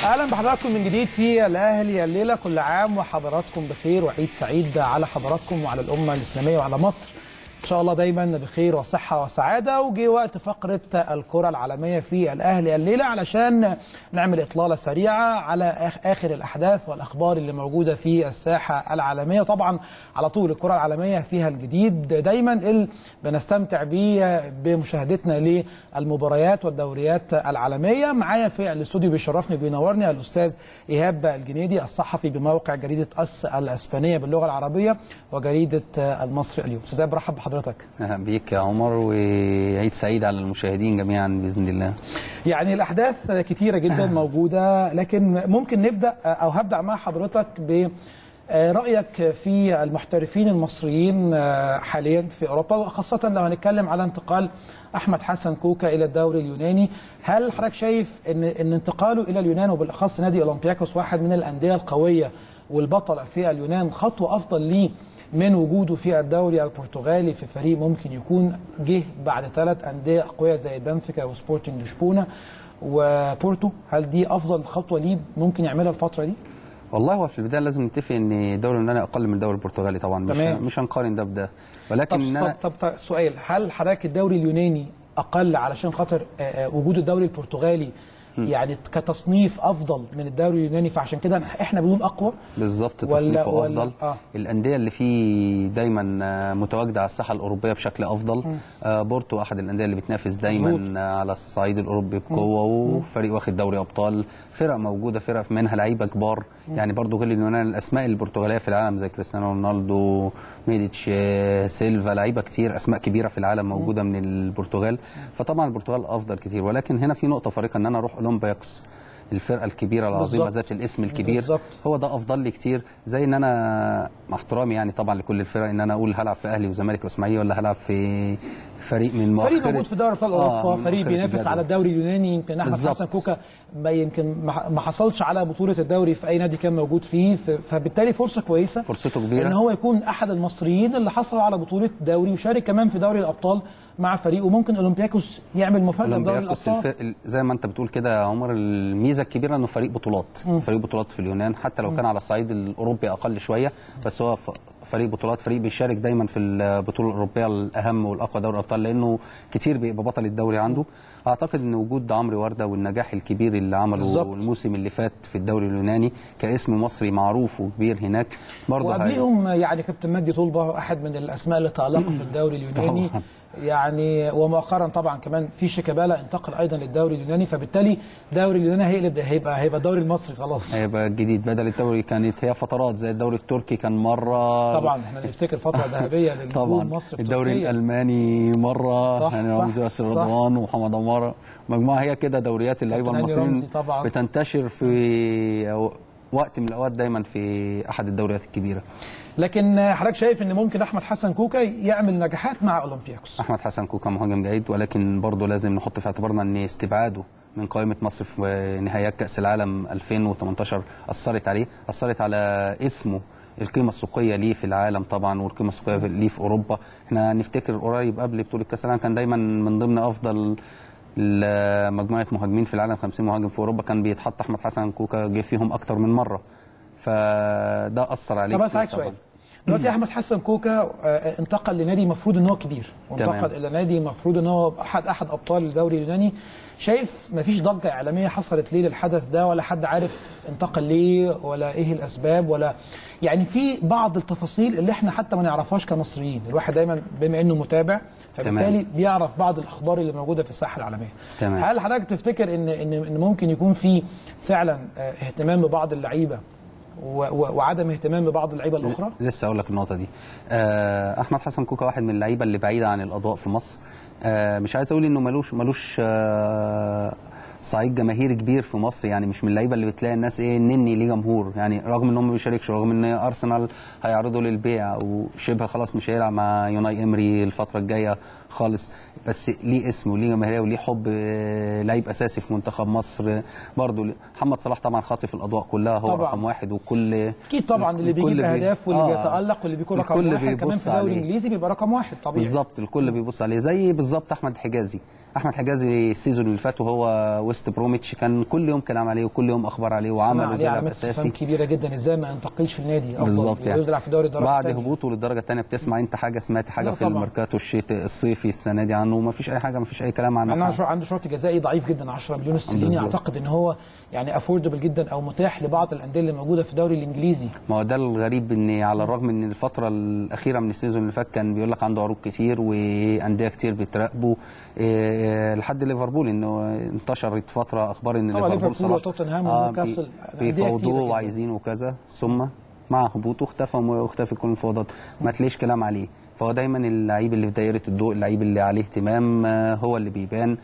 اهلا بحضراتكم من جديد في الاهلي الليله كل عام وحضراتكم بخير وعيد سعيد على حضراتكم وعلى الامه الاسلاميه وعلى مصر ان شاء الله دايما بخير وصحه وسعاده وجي وقت فقره الكره العالميه في الاهلي الليله علشان نعمل اطلاله سريعه على اخر الاحداث والاخبار اللي موجوده في الساحه العالميه طبعا على طول الكره العالميه فيها الجديد دايما اللي بنستمتع بيه بمشاهدتنا للمباريات والدوريات العالميه معايا في الاستوديو بيشرفني وبينورني الاستاذ ايهاب الجنيدي الصحفي بموقع جريده اس الاسبانيه باللغه العربيه وجريده المصري اليوم استاذ برحب بحضرتك اهلا بيك يا عمر وعيد سعيد على المشاهدين جميعا باذن الله يعني الاحداث كتيره جدا موجوده لكن ممكن نبدا او هبدا مع حضرتك ب رايك في المحترفين المصريين حاليا في اوروبا وخاصه لو هنتكلم على انتقال احمد حسن كوكا الى الدوري اليوناني هل حضرتك شايف ان ان انتقاله الى اليونان وبالاخص نادي اولمبياكوس واحد من الانديه القويه والبطله في اليونان خطوه افضل ليه من وجوده في الدوري البرتغالي في فريق ممكن يكون جه بعد ثلاث انديه اقوياء زي بنفيكا وسبورتنج لشبونه وبورتو هل دي افضل خطوه ليه ممكن يعملها الفتره دي؟ والله هو في البدايه لازم نتفق ان الدوري اليوناني اقل من الدوري البرتغالي طبعا مش تمام. مش هنقارن ده بده ولكن طب, إن أنا طب, طب, طب سؤال هل حضرتك الدوري اليوناني اقل علشان خاطر آه، آه، وجود الدوري البرتغالي يعني كتصنيف افضل من الدوري اليوناني فعشان كده احنا بنقول اقوى بالظبط ولا- تصنيفه ولا- افضل آه. الانديه اللي فيه دايما آه، متواجده على الساحه الاوروبيه بشكل افضل آه، بورتو احد الانديه اللي بتنافس دايما مظبوط. آه، على الصعيد الاوروبي بقوه وفريق واخد دوري ابطال فرق موجوده فرق منها لعيبه كبار يعني برضو غير اليونان الاسماء البرتغاليه في العالم زي كريستيانو رونالدو ميديتش آه، سيلفا لعيبه كتير اسماء كبيره في العالم موجوده من البرتغال فطبعا البرتغال افضل كتير ولكن هنا في نقطه فارقه ان انا اروح اولمبياكس الفرقه الكبيره العظيمه بالظبط. ذات الاسم الكبير بالظبط. هو ده افضل لي كتير زي ان انا مع احترامي يعني طبعا لكل الفرق ان انا اقول هلعب في اهلي وزمالك واسماعيلي ولا هلعب في فريق من مؤخره فريق موجود في دوري ابطال اوروبا من فريق مؤخرة بينافس الجدول. على الدوري اليوناني يمكن احمد بالظبط. حسن كوكا ما يمكن ما ما حصلش على بطوله الدوري في اي نادي كان موجود فيه ف- فبالتالي فرصه كويسه فرصته كبيره ان هو يكون احد المصريين اللي حصلوا على بطوله دوري وشارك كمان في دوري الابطال مع فريقه ممكن اولمبياكوس يعمل مفاجاه في دوري اولمبياكوس الابطال الف... ال- زي ما انت بتقول كده يا عمر الميزه الكبيره انه فريق بطولات فريق بطولات في اليونان حتى لو كان على الصعيد الاوروبي اقل شويه بس هو ف... فريق بطولات فريق بيشارك دايما في البطوله الاوروبيه الاهم والاقوى دوري الابطال لانه كتير بيبقى بطل الدوري عنده اعتقد ان وجود عمرو ورده والنجاح الكبير اللي عمله بالظبط. الموسم اللي فات في الدوري اليوناني كاسم مصري معروف وكبير هناك برضه هي- وقبليهم يعني كابتن مجدي طلبه احد من الاسماء اللي تالقوا في الدوري اليوناني طبعاً. يعني ومؤخرا طبعا كمان في شيكابالا انتقل ايضا للدوري اليوناني فبالتالي الدوري اليوناني هيقلب هيبقى هيبقى الدوري المصري خلاص هيبقى جديد بدل الدوري كانت هي فترات زي الدوري التركي كان مره طبعا احنا نفتكر فتره ذهبيه للنجوم طبعا مصر في الدوري تركيا. الالماني مره صح، يعني صح، رمزي ياسر صح. رضوان ومحمد عماره مجموعه هي كده دوريات اللعيبه كابتن هاني المصريين رمزي طبعاً. بتنتشر في وقت من الاوقات دايما في احد الدوريات الكبيره لكن حضرتك شايف ان ممكن احمد حسن كوكا يعمل نجاحات مع اولمبياكوس احمد حسن كوكا مهاجم جيد ولكن برضه لازم نحط في اعتبارنا ان استبعاده من قائمه مصر في نهائيات كاس العالم 2018 اثرت عليه اثرت على اسمه القيمه السوقيه ليه في العالم طبعا والقيمه السوقيه ليه في اوروبا احنا نفتكر قريب قبل بطوله كاس العالم كان دايما من ضمن افضل ال- مجموعه مهاجمين في العالم 50 مهاجم في اوروبا كان بيتحط احمد حسن كوكا جه فيهم اكتر من مره فده اثر عليه طب كتير اسالك طبعاً. سؤال دلوقتي احمد حسن كوكا آه، انتقل لنادي المفروض ان هو كبير وانتقل تمام. الى نادي المفروض ان هو احد احد ابطال الدوري اليوناني شايف مفيش ضجه اعلاميه حصلت ليه للحدث ده ولا حد عارف انتقل ليه ولا ايه الاسباب ولا يعني في بعض التفاصيل اللي احنا حتى ما نعرفهاش كمصريين الواحد دايما بما انه متابع فبالتالي تمام. بيعرف بعض الاخبار اللي موجوده في الساحه العالميه تمام. هل حضرتك تفتكر ان ان ان ممكن يكون في فعلا آه، اهتمام ببعض اللعيبه و- و- وعدم اهتمام ببعض اللعيبه الاخرى لسه اقول لك النقطه دي آه، احمد حسن كوكا واحد من اللعيبه اللي بعيده عن الاضواء في مصر آه، مش عايز اقول انه ملوش ملوش آه، صعيد جماهيري كبير في مصر يعني مش من اللعيبه اللي بتلاقي الناس ايه نني ليه جمهور يعني رغم ان هو ما بيشاركش رغم ان ارسنال هيعرضه للبيع وشبه خلاص مش هيلعب مع يوناي امري الفتره الجايه خالص بس ليه اسم وليه جماهيريه وليه حب آه، لعيب اساسي في منتخب مصر برضه محمد صلاح طبعا خاطف الاضواء كلها هو طبعاً. رقم واحد وكل اكيد طبعا اللي الكل بيجيب بي- اهداف واللي آه. بيتالق واللي بيكون رقم الكل واحد كمان بيبص في الدوري عليه. الانجليزي بيبقى رقم واحد طبيعي بالظبط الكل بيبص عليه زي بالظبط احمد حجازي احمد حجازي السيزون اللي فات وهو ويست بروميتش كان كل يوم كلام عليه وكل يوم اخبار عليه سمع وعمل عليه وبيلعب علامات اساسي استفهام كبيره جدا ازاي ما ينتقلش النادي افضل بالظبط يعني يلعب في دوري الدرجه بعد التانية. هبوطه للدرجه الثانيه بتسمع انت حاجه سمعت حاجه لا في طبعاً. الميركاتو الشتاء الصيفي السنه دي عنه ما فيش اي حاجه ما فيش اي كلام عنه انا حاجة. شو عنده شرط جزائي ضعيف جدا 10 مليون استرليني بالظبط. اعتقد ان هو يعني افوردبل جدا او متاح لبعض الانديه اللي موجوده في الدوري الانجليزي ما هو ده الغريب ان على الرغم ان الفتره الاخيره من السيزون اللي فات كان بيقول لك عنده عروض كتير وانديه كتير بتراقبه إيه، لحد ليفربول انه انتشرت فتره اخبار ان طبعا ليفربول ليفربول صلاح- وتوتنهام آه، ونيوكاسل، بي- أندية كتيرة بيفاوضوه جداً. وعايزينه وكذا ثم مع هبوطه اختفى واختفى كل المفاوضات ما تلاقيش كلام عليه فهو دايما اللعيب اللي في دايره الضوء اللعيب اللي عليه اهتمام آه، هو اللي بيبان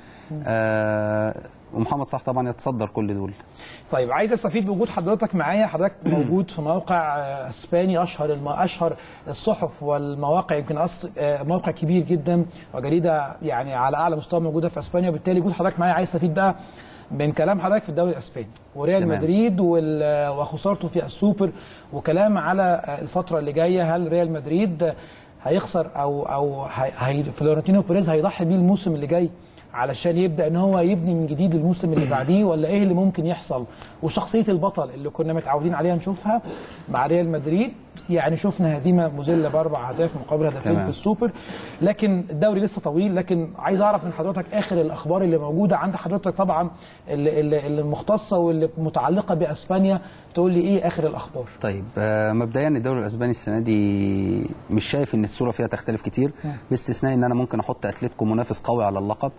آه، ومحمد صلاح طبعا يتصدر كل دول طيب عايز استفيد بوجود حضرتك معايا حضرتك موجود في موقع آه، اسباني اشهر الم... اشهر الصحف والمواقع يمكن أص... آه، موقع كبير جدا وجريده يعني على اعلى مستوى موجوده في اسبانيا وبالتالي وجود حضرتك معايا عايز استفيد بقى من كلام حضرتك في الدوري الاسباني وريال تمام. مدريد وال... وخسارته في السوبر وكلام على آه، الفتره اللي جايه هل ريال مدريد هيخسر او او هي... هي... فلورنتينو بيريز هيضحي بيه الموسم اللي جاي علشان يبدا ان هو يبني من جديد الموسم اللي بعديه ولا ايه اللي ممكن يحصل وشخصيه البطل اللي كنا متعودين عليها نشوفها مع ريال مدريد يعني شفنا هزيمه مذله باربع اهداف مقابل هدفين تمام. في السوبر لكن الدوري لسه طويل لكن عايز اعرف من حضرتك اخر الاخبار اللي موجوده عند حضرتك طبعا اللي, اللي اللي المختصه واللي متعلقه باسبانيا تقول لي ايه اخر الاخبار طيب آه، مبدئيا الدوري الاسباني السنه دي مش شايف ان الصوره فيها تختلف كتير باستثناء ان انا ممكن احط اتلتيكو منافس قوي على اللقب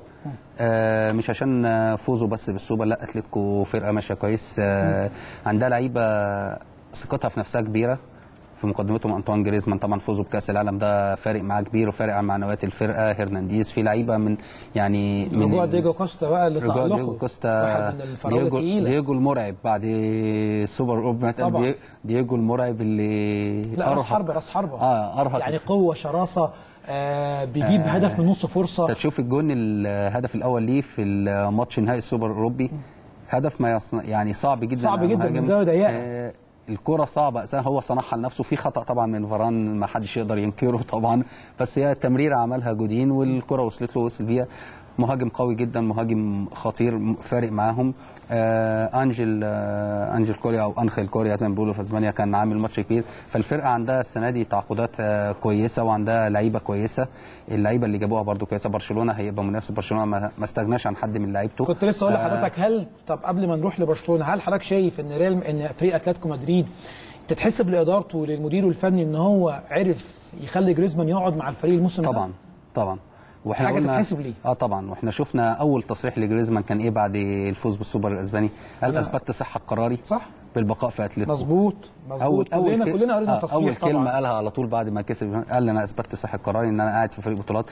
آه، مش عشان آه، فوزوا بس بالسوبر لا اتلتيكو فرقه ماشيه كويس آه، عندها لعيبه ثقتها في نفسها كبيره في مقدمتهم انطوان جريزمان طبعا فوزوا بكاس العالم ده فارق معاه كبير وفارق على معنويات الفرقه هرنانديز في لعيبه من يعني من رجوع ديجو كوستا بقى اللي رجوع تألقه دييجو كوستا واحد من الفراوده دييجو, الثقيله دييجو المرعب بعد سوبر اوروبا طبعاً. دي- دييجو المرعب اللي لا راس حربه راس حربه اه ارهق يعني قوه شراسه آه بيجيب هدف من نص فرصه انت تشوف الجون الهدف الاول ليه في الماتش نهائي السوبر الاوروبي هدف ما يصنع يعني صعب جدا صعب على جدا المهاجم. من زاوية ضيقة. آه الكرة صعبة أساسا هو صنعها لنفسه في خطأ طبعا من فران ما حدش يقدر ينكره طبعا بس هي تمريرة عملها جودين والكرة وصلت له وصل بيها مهاجم قوي جدا مهاجم خطير فارق معاهم آه انجل آه انجل كوريا او انخيل كوريا زي ما بيقولوا في اسبانيا كان عامل ماتش كبير فالفرقه عندها السنه دي تعاقدات آه كويسه وعندها لعيبه كويسه اللعيبه اللي جابوها برده كويسه برشلونه هيبقى منافس برشلونه ما ما استغناش عن حد من لعيبته كنت لسه اقول ف- لحضرتك هل طب قبل ما نروح لبرشلونه هل حضرتك شايف ان ريال ان فريق اتلتيكو مدريد تتحسب لادارته للمدير الفني ان هو عرف يخلي جريزمان يقعد مع الفريق الموسم ده؟ طبعا طبعا واحنا حاجة قلنا تتحسب ليه؟ اه طبعا واحنا شفنا اول تصريح لجريزمان كان ايه بعد الفوز بالسوبر الاسباني قال أنا- اثبتت صحه قراري صح بالبقاء في اتلتيكو مظبوط مظبوط كلنا كل- كلنا قرينا آه، تصريح اول طبعا كلمه قالها على طول بعد ما كسب قال انا اثبتت صحه قراري ان انا قاعد في فريق بطولات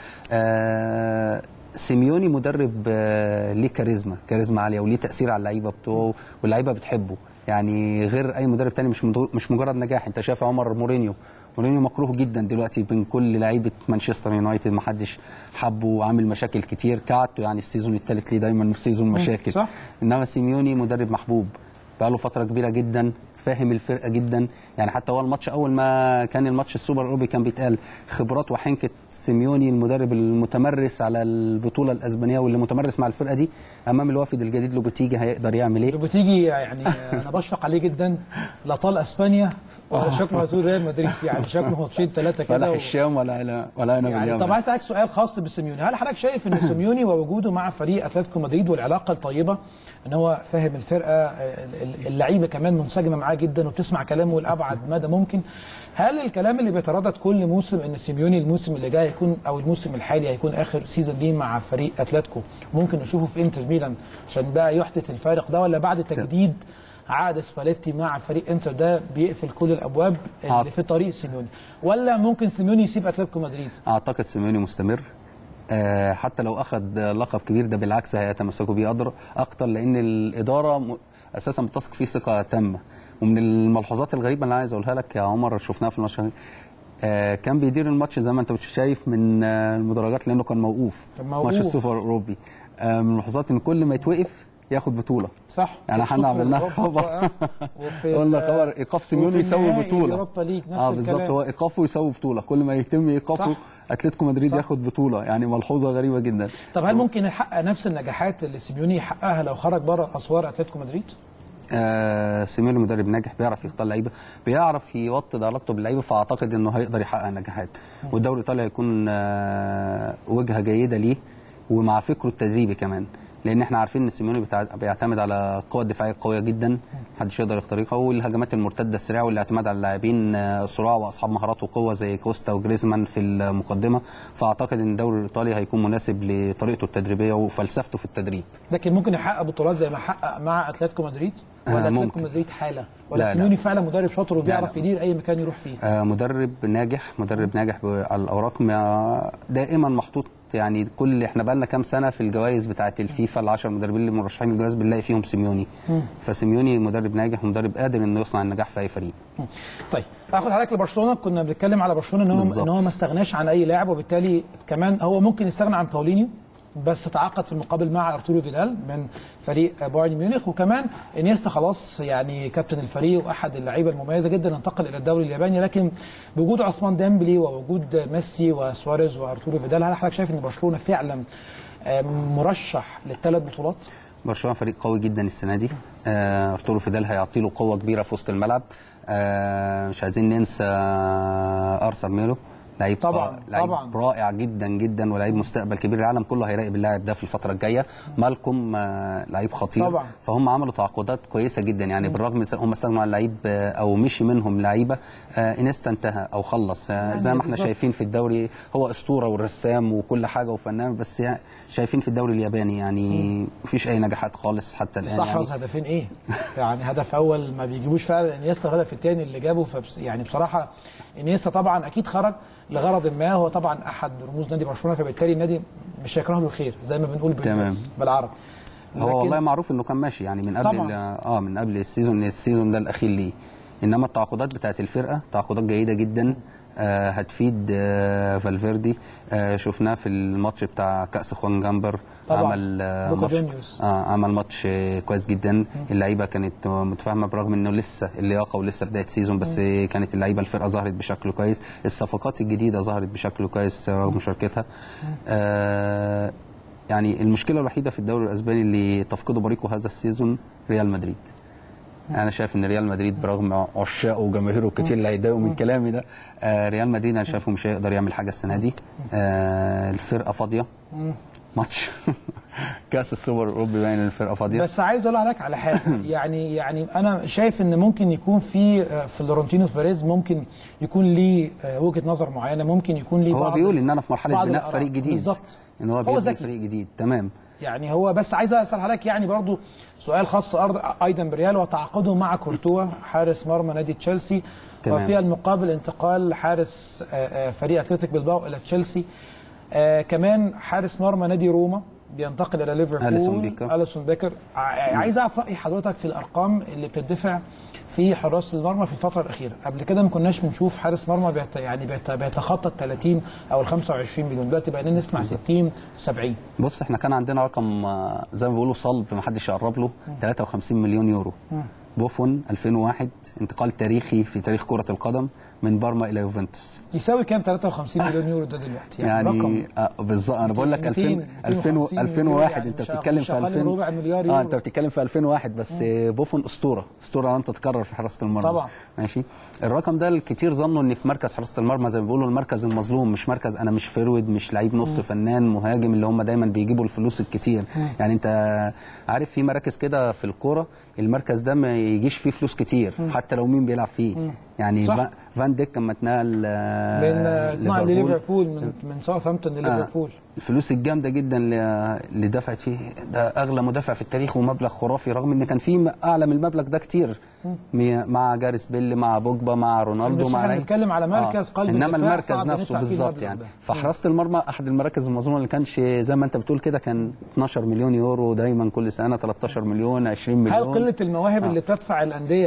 آه سيميوني مدرب آه ليه كاريزما كاريزما عاليه وليه تاثير على اللعيبه بتوعه واللعيبه بتحبه يعني غير اي مدرب تاني مش مدو- مش مجرد نجاح انت شايف عمر مورينيو مورينيو مكروه جدا دلوقتي بين كل لعيبه مانشستر يونايتد ما حدش حبه وعامل مشاكل كتير كعادته يعني السيزون الثالث ليه دايما سيزون مشاكل صح. انما سيميوني مدرب محبوب بقاله فتره كبيره جدا فاهم الفرقه جدا يعني حتى هو الماتش اول ما كان الماتش السوبر الاوروبي كان بيتقال خبرات وحنكه سيميوني المدرب المتمرس على البطوله الاسبانيه واللي متمرس مع الفرقه دي امام الوافد الجديد لوبيتيجي هيقدر يعمل ايه بتيجي يعني انا بشفق عليه جدا لا طال اسبانيا ولا شكله هتقول ريال مدريد يعني شكله ماتشين ثلاثه ولا كده و... هشام ولا انا ولا انا يعني باليمن. طب عايز اسالك سؤال خاص بسيميوني هل حضرتك شايف ان سيميوني ووجوده مع فريق اتلتيكو مدريد والعلاقه الطيبه ان هو فاهم الفرقه ال- ال- اللعيبه كمان منسجمه معاه جدا وبتسمع كلامه لابعد مدى ممكن هل الكلام اللي بيتردد كل موسم ان سيميوني الموسم اللي جاي هيكون او الموسم الحالي هيكون اخر سيزون ليه مع فريق اتلتيكو ممكن نشوفه في انتر ميلان عشان بقى يحدث الفارق ده ولا بعد تجديد عقد سباليتي مع فريق انتر ده بيقفل كل الابواب اللي آه. في طريق سيميوني ولا ممكن سيميوني يسيب اتلتيكو مدريد اعتقد سيميوني مستمر آه، حتى لو اخذ لقب كبير ده بالعكس هيتمسكوا بيه أدر- اكتر لان الاداره م- اساسا بتثق فيه ثقه تامه ومن الملحوظات الغريبه اللي أنا عايز اقولها لك يا عمر شفناها في الماتش آه، كان بيدير الماتش زي ما انت شايف من آه، المدرجات لانه كان موقوف كان موقوف. ماتش السوبر الاوروبي آه، من الملحوظات ان كل ما يتوقف ياخد بطوله صح يعني في احنا السوبر عملناها الأوروبي خبر بقى، وفي قلنا ال- خبر ايقاف سيميوني وفي يسوي النهائي بطوله اليوروبا ليج نفس اه بالظبط الكلام. هو ايقافه يسوي بطوله كل ما يتم ايقافه صح. اتلتيكو مدريد ياخد بطوله يعني ملحوظه غريبه جدا طب هل ممكن يحقق نفس النجاحات اللي سيميوني يحققها لو خرج بره اسوار اتلتيكو مدريد؟ آه سيميوني مدرب ناجح بيعرف يختار لعيبه بيعرف يوطد علاقته باللعيبه فاعتقد انه هيقدر يحقق نجاحات والدوري الايطالي هيكون آه وجهه جيده ليه ومع فكره التدريبي كمان لان احنا عارفين ان سيميوني بتاع- بيعتمد على القوه الدفاعيه قويه جدا محدش يقدر يخترقها والهجمات المرتده السريعه والاعتماد على اللاعبين آه، صراع واصحاب مهارات وقوه زي كوستا وجريزمان في المقدمه فاعتقد ان الدوري الايطالي هيكون مناسب لطريقته التدريبيه وفلسفته في التدريب لكن ممكن يحقق بطولات زي ما حقق مع اتلتيكو مدريد ولا آه، اتلتيكو ممكن. مدريد حاله لا، ولا لا. سيميوني فعلا مدرب شاطر وبيعرف لا. يدير اي مكان يروح فيه آه، مدرب ناجح مدرب ناجح ب- على الاوراق ما- دائما محطوط يعني كل احنا بقى لنا كام سنه في الجوائز بتاعه الفيفا ال 10 مدربين اللي مرشحين للجوائز بنلاقي فيهم سيميوني فسيميوني مدرب ناجح ومدرب قادر انه يصنع النجاح في اي فريق طيب هاخد حضرتك لبرشلونه كنا بنتكلم على برشلونه ان هو بالظبط. ان هو ما استغناش عن اي لاعب وبالتالي كمان هو ممكن يستغنى عن باولينيو بس تعاقد في المقابل مع ارتورو فيدال من فريق بايرن ميونخ وكمان انيستا خلاص يعني كابتن الفريق واحد اللعيبه المميزه جدا انتقل الى الدوري الياباني لكن بوجود عثمان ديمبلي ووجود ميسي وسواريز وارتورو فيدال هل حضرتك شايف ان برشلونه فعلا آه، مرشح للثلاث بطولات؟ برشلونه فريق قوي جدا السنه دي آه، ارتورو فيدال هيعطي له قوه كبيره في وسط الملعب آه، مش عايزين ننسى آه، ارسل ميلو لعيب طبعاً، قا- لعيب طبعاً. رائع جدا جدا ولعيب مستقبل كبير العالم كله هيراقب اللاعب ده في الفتره الجايه مالكم آه، لعيب خطير طبعاً. فهم عملوا تعاقدات كويسه جدا يعني بالرغم من هم استغنوا عن لعيب آه، او مشي منهم لعيبه آه، انيستا انتهى او خلص آه، زي ما احنا بالظبط. شايفين في الدوري هو اسطوره ورسام وكل حاجه وفنان بس يعني شايفين في الدوري الياباني يعني مفيش اي نجاحات خالص حتى الان يعني صحرز هدفين ايه؟ يعني هدف اول ما بيجيبوش فعلا انيستا الهدف الثاني اللي جابه فبس يعني بصراحه انيستا طبعا اكيد خرج لغرض ما هو طبعا احد رموز نادي برشلونه فبالتالي النادي مش هيكره له الخير زي ما بنقول بال- تمام. بالعربي هو لكن- والله معروف انه كان ماشي يعني من قبل طبعاً. ال- اه من قبل السيزون السيزون ده الاخير ليه انما التعاقدات بتاعت الفرقه تعاقدات جيده جدا آه هتفيد آه فالفيردي آه شفناه في الماتش بتاع كاس خوان جامبر طبعاً. عمل آه بوكا ماتش جونيورز. آه عمل ماتش آه كويس جدا اللعيبه كانت متفاهمه برغم انه لسه اللياقه ولسه بدايه سيزون بس آه كانت اللعيبه الفرقه ظهرت بشكل كويس الصفقات الجديده ظهرت بشكل كويس رغم مشاركتها آه يعني المشكله الوحيده في الدوري الاسباني اللي تفقده بريقه هذا السيزون ريال مدريد انا شايف ان ريال مدريد برغم عشاقه وجماهيره الكتير اللي هيتضايقوا من كلامي ده آه ريال مدريد انا شايفه مش هيقدر يعمل حاجه السنه دي آه الفرقه فاضيه ماتش كاس السوبر الاوروبي باين إن الفرقه فاضيه بس عايز اقول لك على حاجه يعني يعني انا شايف ان ممكن يكون في آه، فلورنتينو بيريز ممكن يكون ليه آه، وجهه نظر معينه ممكن يكون ليه هو بعض بيقول ان انا في مرحله بعض بناء الآراء. فريق جديد بالظبط ان هو هو بيبني ذكي. فريق جديد تمام يعني هو بس عايز اسال حضرتك يعني برضو سؤال خاص أرض ايضا بريال وتعاقده مع كورتوا حارس مرمى نادي تشيلسي تمام. وفي المقابل انتقال حارس آه، آه، فريق اتلتيك بالباو الى تشيلسي آه، كمان حارس مرمى نادي روما بينتقل الى ليفربول أليسون بيكر. اليسون بيكر ع- عايز اعرف راي حضرتك في الارقام اللي بتدفع في حراس المرمى في الفتره الاخيره قبل كده ما كناش بنشوف حارس مرمى بيت يعني بيت بيتخطى ال 30 او ال 25 مليون دلوقتي بقينا نسمع 60 70 بص احنا كان عندنا رقم آه، زي ما بيقولوا صلب ما حدش يقرب له 53 مليون يورو بوفون 2001 انتقال تاريخي في تاريخ كرة القدم من بارما إلى يوفنتوس يساوي كام 53 مليون يورو ده دلوقتي يعني, يعني, رقم آه بالظبط انا بقول لك 2000 200 2000 250 2001 يعني انت مش- بتتكلم مش في أقل من 2000 ربع مليار اه يورو. انت بتتكلم في 2001 بس آه، بوفون اسطوره اسطوره لن تتكرر في حراسه المرمى طبعا. ماشي الرقم ده الكتير ظنوا ان في مركز حراسه المرمى زي ما بيقولوا المركز المظلوم مش مركز انا مش فيرود مش لعيب نص فنان مهاجم اللي هم دايما بيجيبوا الفلوس الكتير يعني انت عارف في مراكز كده في الكوره المركز ده ما يجيش فيه فلوس كتير حتى لو مين بيلعب فيه يعني صح. فا- فان ديك لما اتنقل آه، من آه، اتنقل لليفربول من من ساوثهامبتون لليفربول الفلوس الجامده جدا اللي اللي دفعت فيه ده اغلى مدافع في التاريخ ومبلغ خرافي رغم ان كان في م- اعلى من المبلغ ده كتير مي- مع جاريس بيل مع بوجبا مع رونالدو بس مع احنا لعيب. بنتكلم على مركز قلب انما الدفاع المركز صعب نفسه ندفع فيه بالظبط المبلغ يعني ده. فحراسه المرمى احد المراكز المظلومه اللي كانش زي ما انت بتقول كده كان 12 مليون يورو دايما كل سنه 13 مليون 20 هل مليون قله المواهب اللي بتدفع الانديه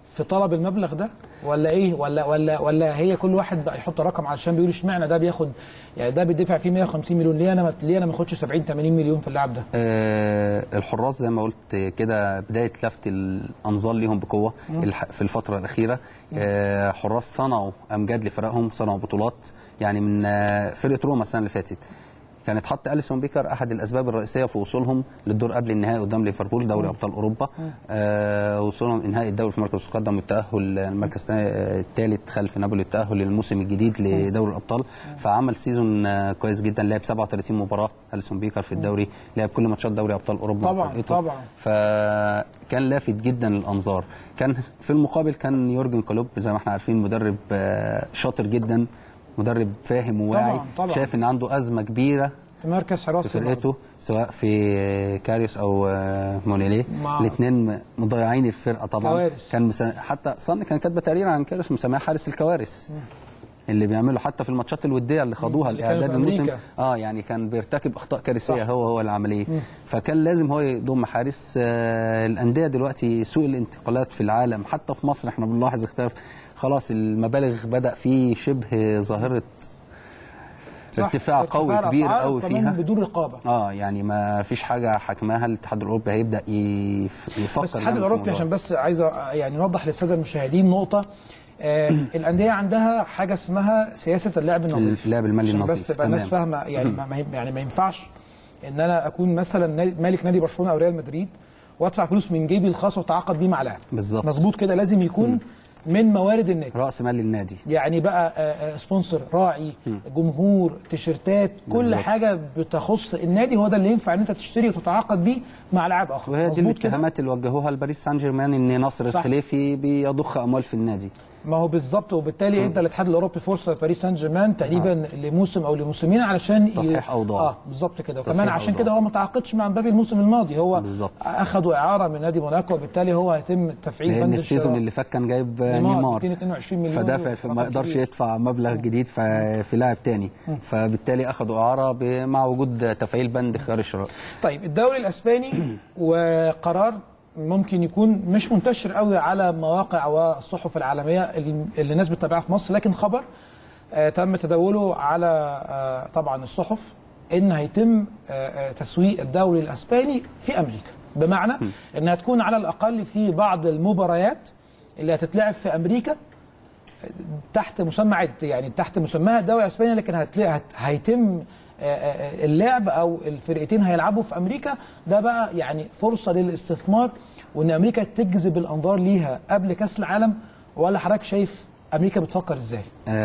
في طلب المبلغ ده ولا ايه ولا ولا ولا هي كل واحد بقى يحط رقم علشان بيقول اشمعنى ده بياخد يعني ده بيدفع فيه 150 مليون ليه انا ما ليه انا ما اخدش 70 80 مليون في اللاعب ده آه، الحراس زي ما قلت كده بدايه لفت الانظار ليهم بقوه الح- في الفتره الاخيره آه، حراس صنعوا امجاد لفرقهم صنعوا بطولات يعني من آه، فرقه روما السنه اللي فاتت كانت حط اليسون بيكر احد الاسباب الرئيسيه في وصولهم للدور قبل النهائي قدام ليفربول دوري ابطال اوروبا آه وصولهم انهاء الدوري في مركز مقدم والتاهل المركز الثالث خلف نابولي التاهل للموسم الجديد لدوري الابطال فعمل سيزون آه كويس جدا لعب 37 مباراه اليسون بيكر في الدوري لعب كل ماتشات دوري ابطال اوروبا طبعاً، مع فرقته. طبعاً. فكان لافت جدا للانظار كان في المقابل كان يورجن كلوب زي ما احنا عارفين مدرب آه، شاطر جدا مدرب فاهم وواعي طبعاً، طبعاً. شايف ان عنده ازمه كبيره في مركز حراسه في فرقته سواء في كاريوس او آه، مونيليه مع- الاثنين مضيعين الفرقه طبعا كوارث. كان مسا... حتى صن كان كاتبه تقرير عن كاريوس مسماه حارس الكوارث اللي بيعمله حتى في الماتشات الوديه اللي خدوها اللي كانوا الاعداد في الموسم أمريكا. اه يعني كان بيرتكب اخطاء كارثيه صح. هو هو العمليه فكان لازم هو يضم حارس آه الانديه دلوقتي سوق الانتقالات في العالم حتى في مصر احنا بنلاحظ اختلاف خلاص المبالغ بدا في شبه ظاهره صح، ارتفاع قوي ارتفاع كبير الأسعار قوي كمان فيها بدون رقابه اه يعني ما فيش حاجه حكمها الاتحاد الاوروبي هيبدا يف- يفكر بس الاتحاد يعمل في الاوروبي الموضوع. عشان بس عايز أ- يعني نوضح للساده المشاهدين نقطه آه الانديه عندها حاجه اسمها سياسه اللعب النظيف اللعب المالي عشان النظيف، بس تبقى الناس تمام. فاهمه يعني ما ما هي- يعني ما ينفعش ان انا اكون مثلا نادي- مالك نادي برشلونه او ريال مدريد وادفع فلوس من جيبي الخاص واتعاقد بيه مع لاعب بالظبط. مظبوط كده لازم يكون من موارد النادي راس مال النادي يعني بقى آه، آه، سبونسر راعي جمهور تيشيرتات كل بالظبط. حاجه بتخص النادي هو ده اللي ينفع ان انت تشتري وتتعاقد بيه مع لاعب اخر وهي دي مظبوط كده؟ الاتهامات اللي وجهوها لباريس سان جيرمان ان ناصر صح. الخليفي بيضخ اموال في النادي ما هو بالظبط وبالتالي ادى الاتحاد الاوروبي فرصه لباريس سان جيرمان تقريبا لموسم او لموسمين علشان ي- تصحيح أوضاع. اه بالظبط كده وكمان تصحيح عشان أوضاع. كده هو ما تعاقدش مع مبابي الموسم الماضي هو بالظبط. اخذوا اعاره من نادي موناكو وبالتالي هو هيتم تفعيل لان بند السيزون الشراء. اللي فات كان جايب نيمار، نيمار 222 مليون فدافع يورو، ما رقم يقدرش كبير. يدفع مبلغ جديد ف- في لاعب تاني فبالتالي اخذوا اعاره ب- مع وجود تفعيل بند خيار الشراء طيب الدوري الاسباني وقرار ممكن يكون مش منتشر قوي على مواقع والصحف العالميه اللي اللي الناس بتتابعها في مصر لكن خبر آه تم تداوله على آه طبعا الصحف ان هيتم آه آه تسويق الدوري الاسباني في امريكا بمعنى انها تكون على الاقل في بعض المباريات اللي هتتلعب في امريكا تحت مسمى عد يعني تحت مسماها الدوري الاسباني لكن هتلاقي هت- هيتم آه، آه، اللعب او الفرقتين هيلعبوا في امريكا ده بقى يعني فرصه للاستثمار وان امريكا تجذب الانظار ليها قبل كاس العالم ولا حضرتك شايف امريكا بتفكر ازاي؟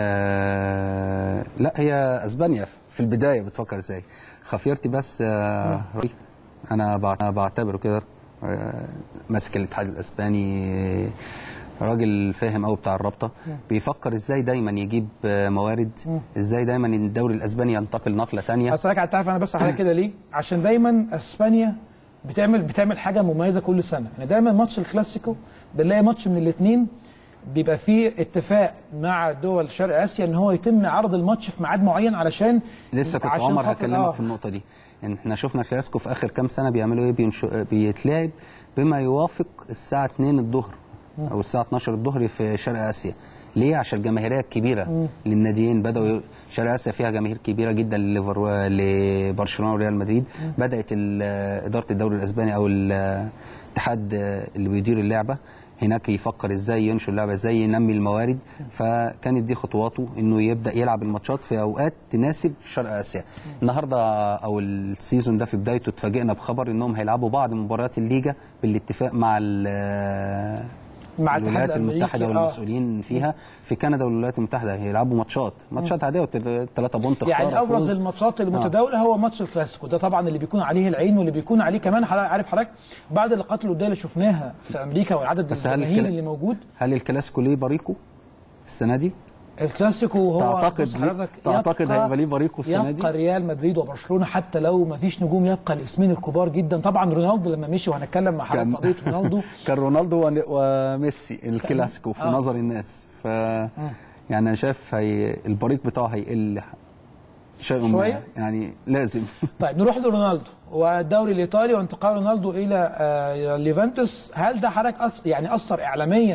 آه لا هي اسبانيا في البدايه بتفكر ازاي خفيرتي بس آه رأي انا بعت- أنا بعتبره كده آه ماسك الاتحاد الاسباني آه، راجل فاهم قوي بتاع الرابطه بيفكر ازاي دايما يجيب آه، موارد ازاي دايما ان الدوري الاسباني ينتقل نقله تانية اصل حضرتك عارف انا بس حضرتك كده ليه؟ عشان دايما اسبانيا بتعمل بتعمل حاجه مميزه كل سنه يعني دايما ماتش الكلاسيكو بنلاقي ماتش من الاثنين بيبقى فيه اتفاق مع دول شرق اسيا ان هو يتم عرض الماتش في ميعاد معين علشان لسه كنت عشان عمر خاطر- هكلمك آه. في النقطه دي يعني احنا شفنا كلاسيكو في اخر كام سنه بيعملوا ايه بينشو... بيتلعب بما يوافق الساعه 2 الظهر او الساعه 12 الظهر في شرق اسيا ليه عشان الجماهيريه الكبيره للناديين بداوا ي- شرق اسيا فيها جماهير كبيره جدا لليفر لبرشلونه وريال مدريد بدات ال- اداره الدوري الاسباني او الاتحاد اللي بيدير اللعبه هناك يفكر ازاي ينشر اللعبه ازاي ينمي الموارد فكانت دي خطواته انه يبدا يلعب الماتشات في اوقات تناسب شرق اسيا النهارده او السيزون ده في بدايته اتفاجئنا بخبر انهم هيلعبوا بعض مباريات الليجا بالاتفاق مع ال- مع الاتحاد الولايات الأمريكي، المتحده آه. والمسؤولين فيها في كندا والولايات المتحده هيلعبوا ماتشات ماتشات عاديه وثلاثه بونت خساره يعني ابرز فوز. الماتشات المتداوله هو ماتش الكلاسيكو ده طبعا اللي بيكون عليه العين واللي بيكون عليه كمان حضرتك- عارف حضرتك بعد اللقاءات الوديه اللي شفناها في امريكا والعدد بس هل الجماهيري الكلا- اللي موجود هل الكلاسيكو ليه بريقه السنه دي؟ الكلاسيكو هو تعتقد بص ليه- حضرتك تعتقد يبقى- هيبقى ليه بريقه السنة دي؟ يبقى ريال مدريد وبرشلونه حتى لو ما فيش نجوم يبقى الاسمين الكبار جدا طبعا رونالدو لما مشي وهنتكلم مع حضرتك في قضيه رونالدو كان رونالدو ون- وميسي الكلاسيكو في آه. نظر الناس ف يعني انا شايف هي البريق بتاعه هيقل شيء ما شوية؟ يعني لازم طيب نروح لرونالدو والدوري الايطالي وانتقال رونالدو الى آه، اليوفنتوس هل ده حضرتك أث... يعني اثر اعلاميا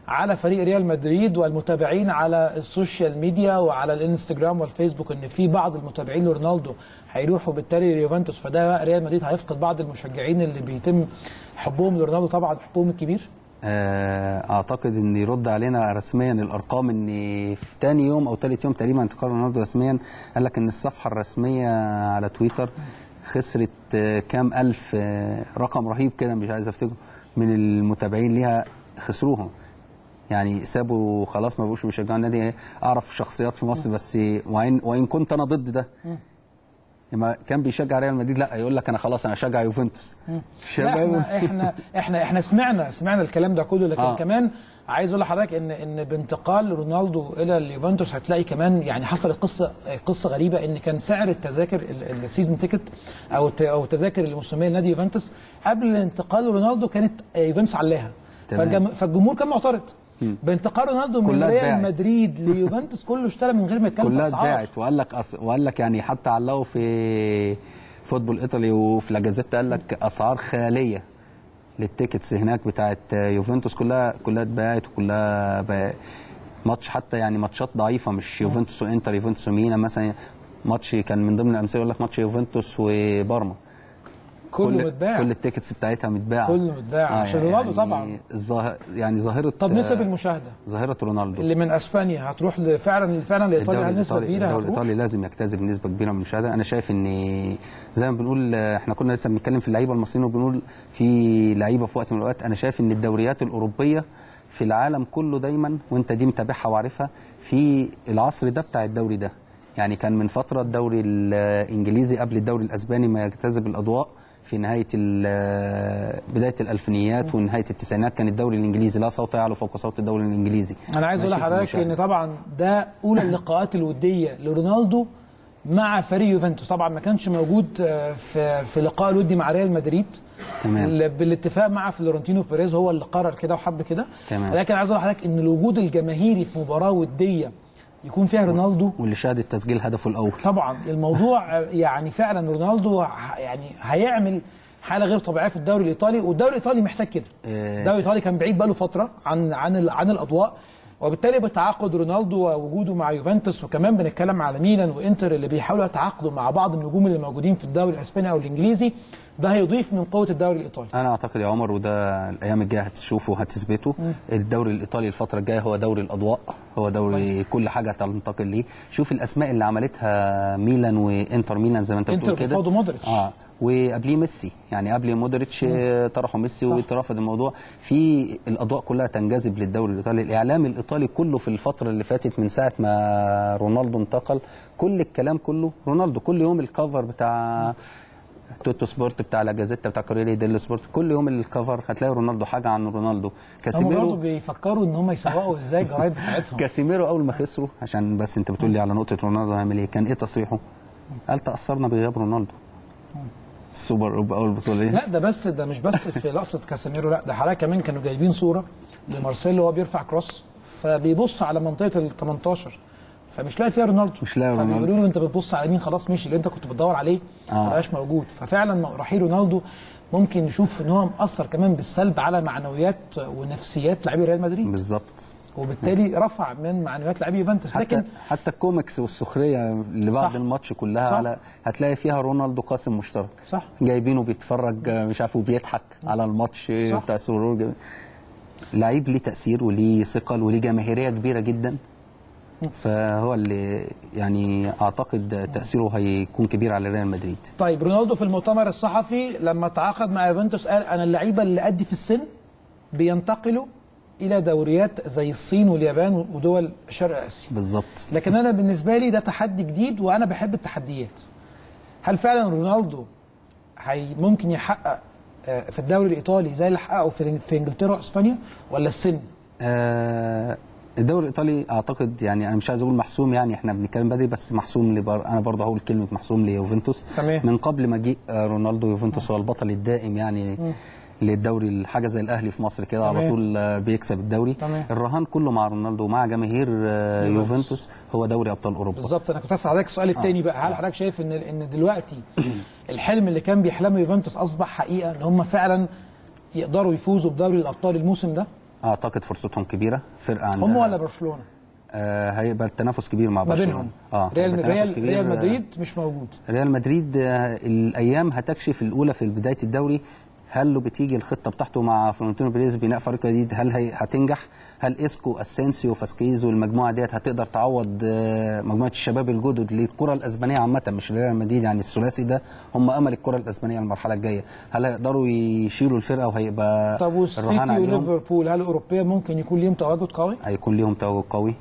على فريق ريال مدريد والمتابعين على السوشيال ميديا وعلى الانستجرام والفيسبوك ان في بعض المتابعين لرونالدو هيروحوا بالتالي ليوفنتوس فده بقى ريال مدريد هيفقد بعض المشجعين اللي بيتم حبهم لرونالدو طبعا حبهم الكبير آه، اعتقد ان يرد علينا رسميا الارقام ان في تاني يوم او تالت يوم تقريبا انتقال رونالدو رسميا قال لك ان الصفحه الرسميه على تويتر خسرت آه، كام الف آه، رقم رهيب كده مش عايز افتكره من المتابعين ليها خسروهم يعني سابوا خلاص ما بقوش بيشجعوا النادي اعرف شخصيات في مصر بس وان وان كنت انا ضد ده لما كان بيشجع ريال مدريد لا يقول لك انا خلاص انا اشجع يوفنتوس لا شباب احنا احنا احنا احنا سمعنا سمعنا الكلام ده كله لكن آه. آه. كمان عايز اقول لحضرتك ان ان بانتقال رونالدو الى اليوفنتوس هتلاقي كمان يعني حصلت قصه قصه غريبه ان كان سعر التذاكر ال- السيزون تيكت او الت- او التذاكر الموسميه لنادي يوفنتوس قبل انتقال رونالدو كانت يوفنتوس علاها تمام. فالجم- فالجمهور كان معترض بانتقال رونالدو من كلها ريال اتباعت. مدريد ليوفنتوس كله اشترى من غير ما يتكلم في كلها اسعار اتباعت وقال لك أص... وقال لك يعني حتى علقوا في فوتبول ايطالي وفي لا جازيتا قال لك اسعار خياليه للتيكتس هناك بتاعت يوفنتوس كلها كلها اتباعت وكلها ب... ماتش حتى يعني ماتشات ضعيفه مش يوفنتوس وانتر يوفنتوس ومينا مثلا ماتش كان من ضمن الامثله يقول لك ماتش يوفنتوس وبارما كله كل متباع كل التيكتس بتاعتها متباعه كله متباع عشان رونالدو طبعا. الظاهر يعني ظاهره طب نسب المشاهده ظاهره رونالدو اللي من اسبانيا هتروح ل- فعلا فعلا لايطاليا الدوري هل نسبه الإيطالي كبيره الدوري هتروح الإيطالي لازم يجتذب نسبة كبيرة من المشاهدة أنا شايف إن زي ما بنقول آه، إحنا كنا لسه بنتكلم في اللعيبة المصريين وبنقول في لعيبة في وقت من الأوقات أنا شايف إن الدوريات الأوروبية في العالم كله دايما وأنت دي متابعها وعارفها في العصر ده بتاع الدوري ده يعني كان من فترة الدوري الإنجليزي قبل الدوري الأسباني ما يجتذب الأضواء في نهاية ال- بداية الألفينيات ونهاية التسعينات كان الدوري الإنجليزي لا صوت يعلو فوق صوت الدوري الإنجليزي انا عايز اقول ماشي في لحضرتك المشاهدة. ان طبعا ده اولى اللقاءات الوديه لرونالدو مع فريق يوفنتوس طبعا ما كانش موجود آه، في في لقاء الودي مع ريال مدريد تمام. ال- بالاتفاق مع فلورنتينو بيريز هو اللي قرر كده وحب كده تمام. لكن عايز اقول لحضرتك ان الوجود الجماهيري في مباراه وديه يكون فيها رونالدو واللي شهدت تسجيل هدفه الأول طبعا الموضوع يعني فعلا رونالدو ه- يعني هيعمل حاله غير طبيعيه في الدوري الايطالي والدوري الايطالي محتاج كده إيه. الدوري الايطالي كان بعيد بقاله فتره عن عن ال- عن الاضواء وبالتالي بتعاقد رونالدو ووجوده مع يوفنتوس وكمان بنتكلم على ميلان وانتر اللي بيحاولوا يتعاقدوا مع بعض النجوم اللي موجودين في الدوري الاسباني او الانجليزي ده هيضيف من قوه الدوري الايطالي انا اعتقد يا عمر وده الايام الجايه هتشوفه وهتثبته الدوري الايطالي الفتره الجايه هو دوري الاضواء هو دوري طيب. كل حاجه تنتقل ليه شوف الاسماء اللي عملتها ميلان وانتر ميلان زي ما انت انتر بتقول كده بيفاوضوا مودريتش. اه وقبليه ميسي يعني قبل مودريتش آه، طرحوا ميسي واترفض الموضوع في الاضواء كلها تنجذب للدوري الايطالي الاعلام الايطالي كله في الفتره اللي فاتت من ساعه ما رونالدو انتقل كل الكلام كله رونالدو كل يوم الكفر بتاع توتو سبورت بتاع لا جازيتا بتاع كوريري ديلو سبورت كل يوم الكفر هتلاقي رونالدو حاجه عن رونالدو هم برضه كاسيميرو بيفكروا ان هم يسوقوا ازاي الجرايد بتاعتهم كاسيميرو اول ما خسروا عشان بس انت بتقول لي على نقطه رونالدو هيعمل ايه كان ايه تصريحه قال تاثرنا بغياب رونالدو السوبر اوروبا اول بطوله لا ده بس ده مش بس في لقطه كاسيميرو لا ده حضرتك كمان كانوا جايبين صوره لمارسيلو وهو بيرفع كروس فبيبص على منطقه ال 18 فمش لاقي فيها رونالدو مش لاقي رونالدو. فبيقولوا له انت بتبص على مين خلاص مشي اللي انت كنت بتدور عليه آه. ما بقاش موجود ففعلا رحيل رونالدو ممكن نشوف ان هو مأثر كمان بالسلب على معنويات ونفسيات لاعبي ريال مدريد بالظبط وبالتالي رفع من معنويات لاعبي يوفنتوس حتى لكن حتى الكوميكس والسخريه اللي بعد صح. الماتش كلها صح. على هتلاقي فيها رونالدو قاسم مشترك صح. جايبينه بيتفرج آه، مش عارف وبيضحك على الماتش صح. بتاع سرور جميل. لعيب ليه تاثير وليه ثقل وليه جماهيريه كبيره جدا فهو اللي يعني اعتقد تاثيره هيكون كبير على ريال مدريد طيب رونالدو في المؤتمر الصحفي لما تعاقد مع يوفنتوس قال انا اللعيبه اللي قدي في السن بينتقلوا الى دوريات زي الصين واليابان ودول شرق اسيا بالظبط لكن انا بالنسبه لي ده تحدي جديد وانا بحب التحديات هل فعلا رونالدو هي ممكن يحقق آه، في الدوري الايطالي زي اللي حققه في في انجلترا واسبانيا ولا السن آه الدوري الايطالي اعتقد يعني انا مش عايز اقول محسوم يعني احنا بنتكلم بدري بس محسوم لبر انا برضه هقول كلمه محسوم ليوفنتوس تمام. من قبل مجيء آه، رونالدو يوفنتوس هو البطل الدائم يعني للدوري حاجه زي الاهلي في مصر كده على تمام. طول آه، بيكسب الدوري تمام. الرهان كله مع رونالدو ومع جماهير آه، يوفنتوس هو دوري ابطال اوروبا بالظبط انا كنت اسال حضرتك السؤال الثاني بقى هل حضرتك شايف ان ان دلوقتي الحلم اللي كان بيحلمه يوفنتوس اصبح حقيقه ان هم فعلا يقدروا يفوزوا بدوري الابطال الموسم ده اعتقد فرصتهم كبيره فرقه عندها هم ولا برشلونه آه هيبقى التنافس كبير مع ما برشلونه بينهم اه ريال هيبقى تنافس ريال, كبير. ريال مدريد مش موجود ريال مدريد آه، الايام هتكشف الاولى في بدايه الدوري هل لو بتيجي الخطه بتاعته مع فلورنتينو بيريز بناء فريق جديد هل هي هتنجح هل اسكو اسينسيو فاسكيز والمجموعه ديت هتقدر تعوض آه، مجموعه الشباب الجدد للكره الاسبانيه عامه مش ريال مدريد يعني الثلاثي ده هم امل الكره الاسبانيه المرحله الجايه هل هيقدروا يشيلوا الفرقه وهيبقى طب الرهان والسيتي عليهم وليفربول هل اوروبيا ممكن يكون ليهم تواجد قوي؟ هيكون ليهم تواجد قوي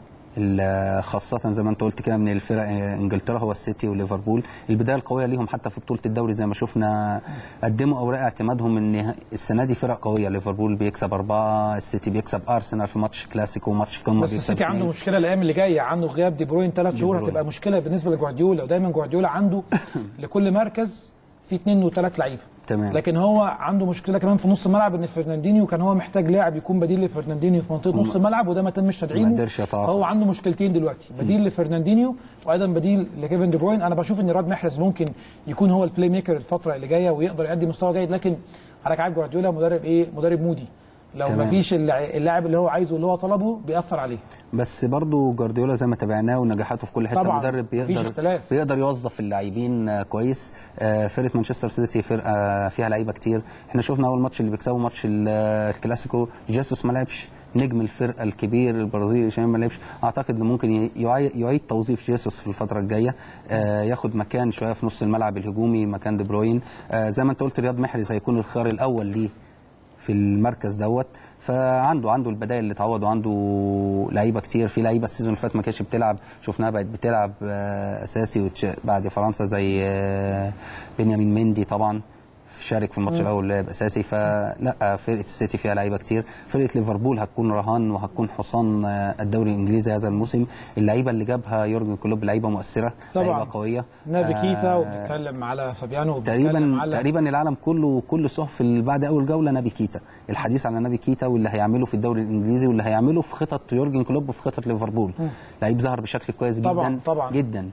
ال- خاصة زي ما انت قلت كده من الفرق انجلترا هو السيتي وليفربول البداية القوية ليهم حتى في بطولة الدوري زي ما شفنا قدموا اوراق اعتمادهم ان السنة دي فرق قوية ليفربول بيكسب أربعة السيتي بيكسب أرسنال في ماتش كلاسيكو ماتش قمة بس بيكسب السيتي عنده اتنين. مشكله الايام اللي جايه عنده غياب دي بروين ثلاث شهور بروين. هتبقى مشكله بالنسبه لجوارديولا ودايما جوارديولا عنده لكل مركز في اثنين وثلاث لعيبه تمام. لكن هو عنده مشكله كمان في نص الملعب ان فرناندينيو كان هو محتاج لاعب يكون بديل لفرناندينيو في منطقه نص الملعب وده ما تمش تدعيمه ما قدرش يتعاقد. هو عنده مشكلتين دلوقتي بديل لفرناندينيو وايضا بديل لكيفن دي بروين انا بشوف ان راد محرز ممكن يكون هو البلاي ميكر الفتره اللي جايه ويقدر يقدم مستوى جيد لكن حضرتك عارف جوارديولا مدرب ايه مدرب مودي لو ما تمام. فيش اللاعب اللي هو عايزه اللي هو طلبه بيأثر عليه بس برضو جوارديولا زي ما تابعناه ونجاحاته في كل حته طبعاً، مدرب مفيش بيقدر اختلاف. بيقدر يوظف اللاعبين آه، كويس آه، فرقه مانشستر سيتي فرقه فيها لعيبه كتير احنا شفنا اول ماتش اللي بيكسبوا ماتش ال- آه، الكلاسيكو جيسوس ما لعبش نجم الفرقه الكبير البرازيلي عشان ما لعبش اعتقد انه ممكن ي- يعي- يعيد توظيف جيسوس في الفتره الجايه آه، ياخد مكان شويه في نص الملعب الهجومي مكان دي بروين آه، زي ما انت قلت رياض محرز هيكون الخيار الاول ليه في المركز دوت فعنده عنده البدائل اللي تعوض وعنده لعيبه كتير في لعيبه السيزون اللي فات ما كانتش بتلعب شفناها بقت بتلعب آه، اساسي وتش- بعد فرنسا زي آه، بنيامين مندي طبعا شارك في الماتش الاول لعب اساسي فلا فرقه السيتي فيها لعيبه كتير فرقه ليفربول هتكون رهان وهتكون حصان آه، الدوري الانجليزي هذا الموسم اللعيبه اللي جابها يورجن كلوب لعيبه مؤثره طبعاً. لعيبه قويه نابي كيتا آه، وبنتكلم على فابيانو وبنتكلم تقريبا على تقريبا العالم كله كل الصحف اللي بعد اول جوله نبي كيتا الحديث على نبي كيتا واللي هيعمله في الدوري الانجليزي واللي هيعمله في خطط يورجن كلوب وفي خطط ليفربول لعيب ظهر بشكل كويس جدا طبعاً، طبعاً. جدا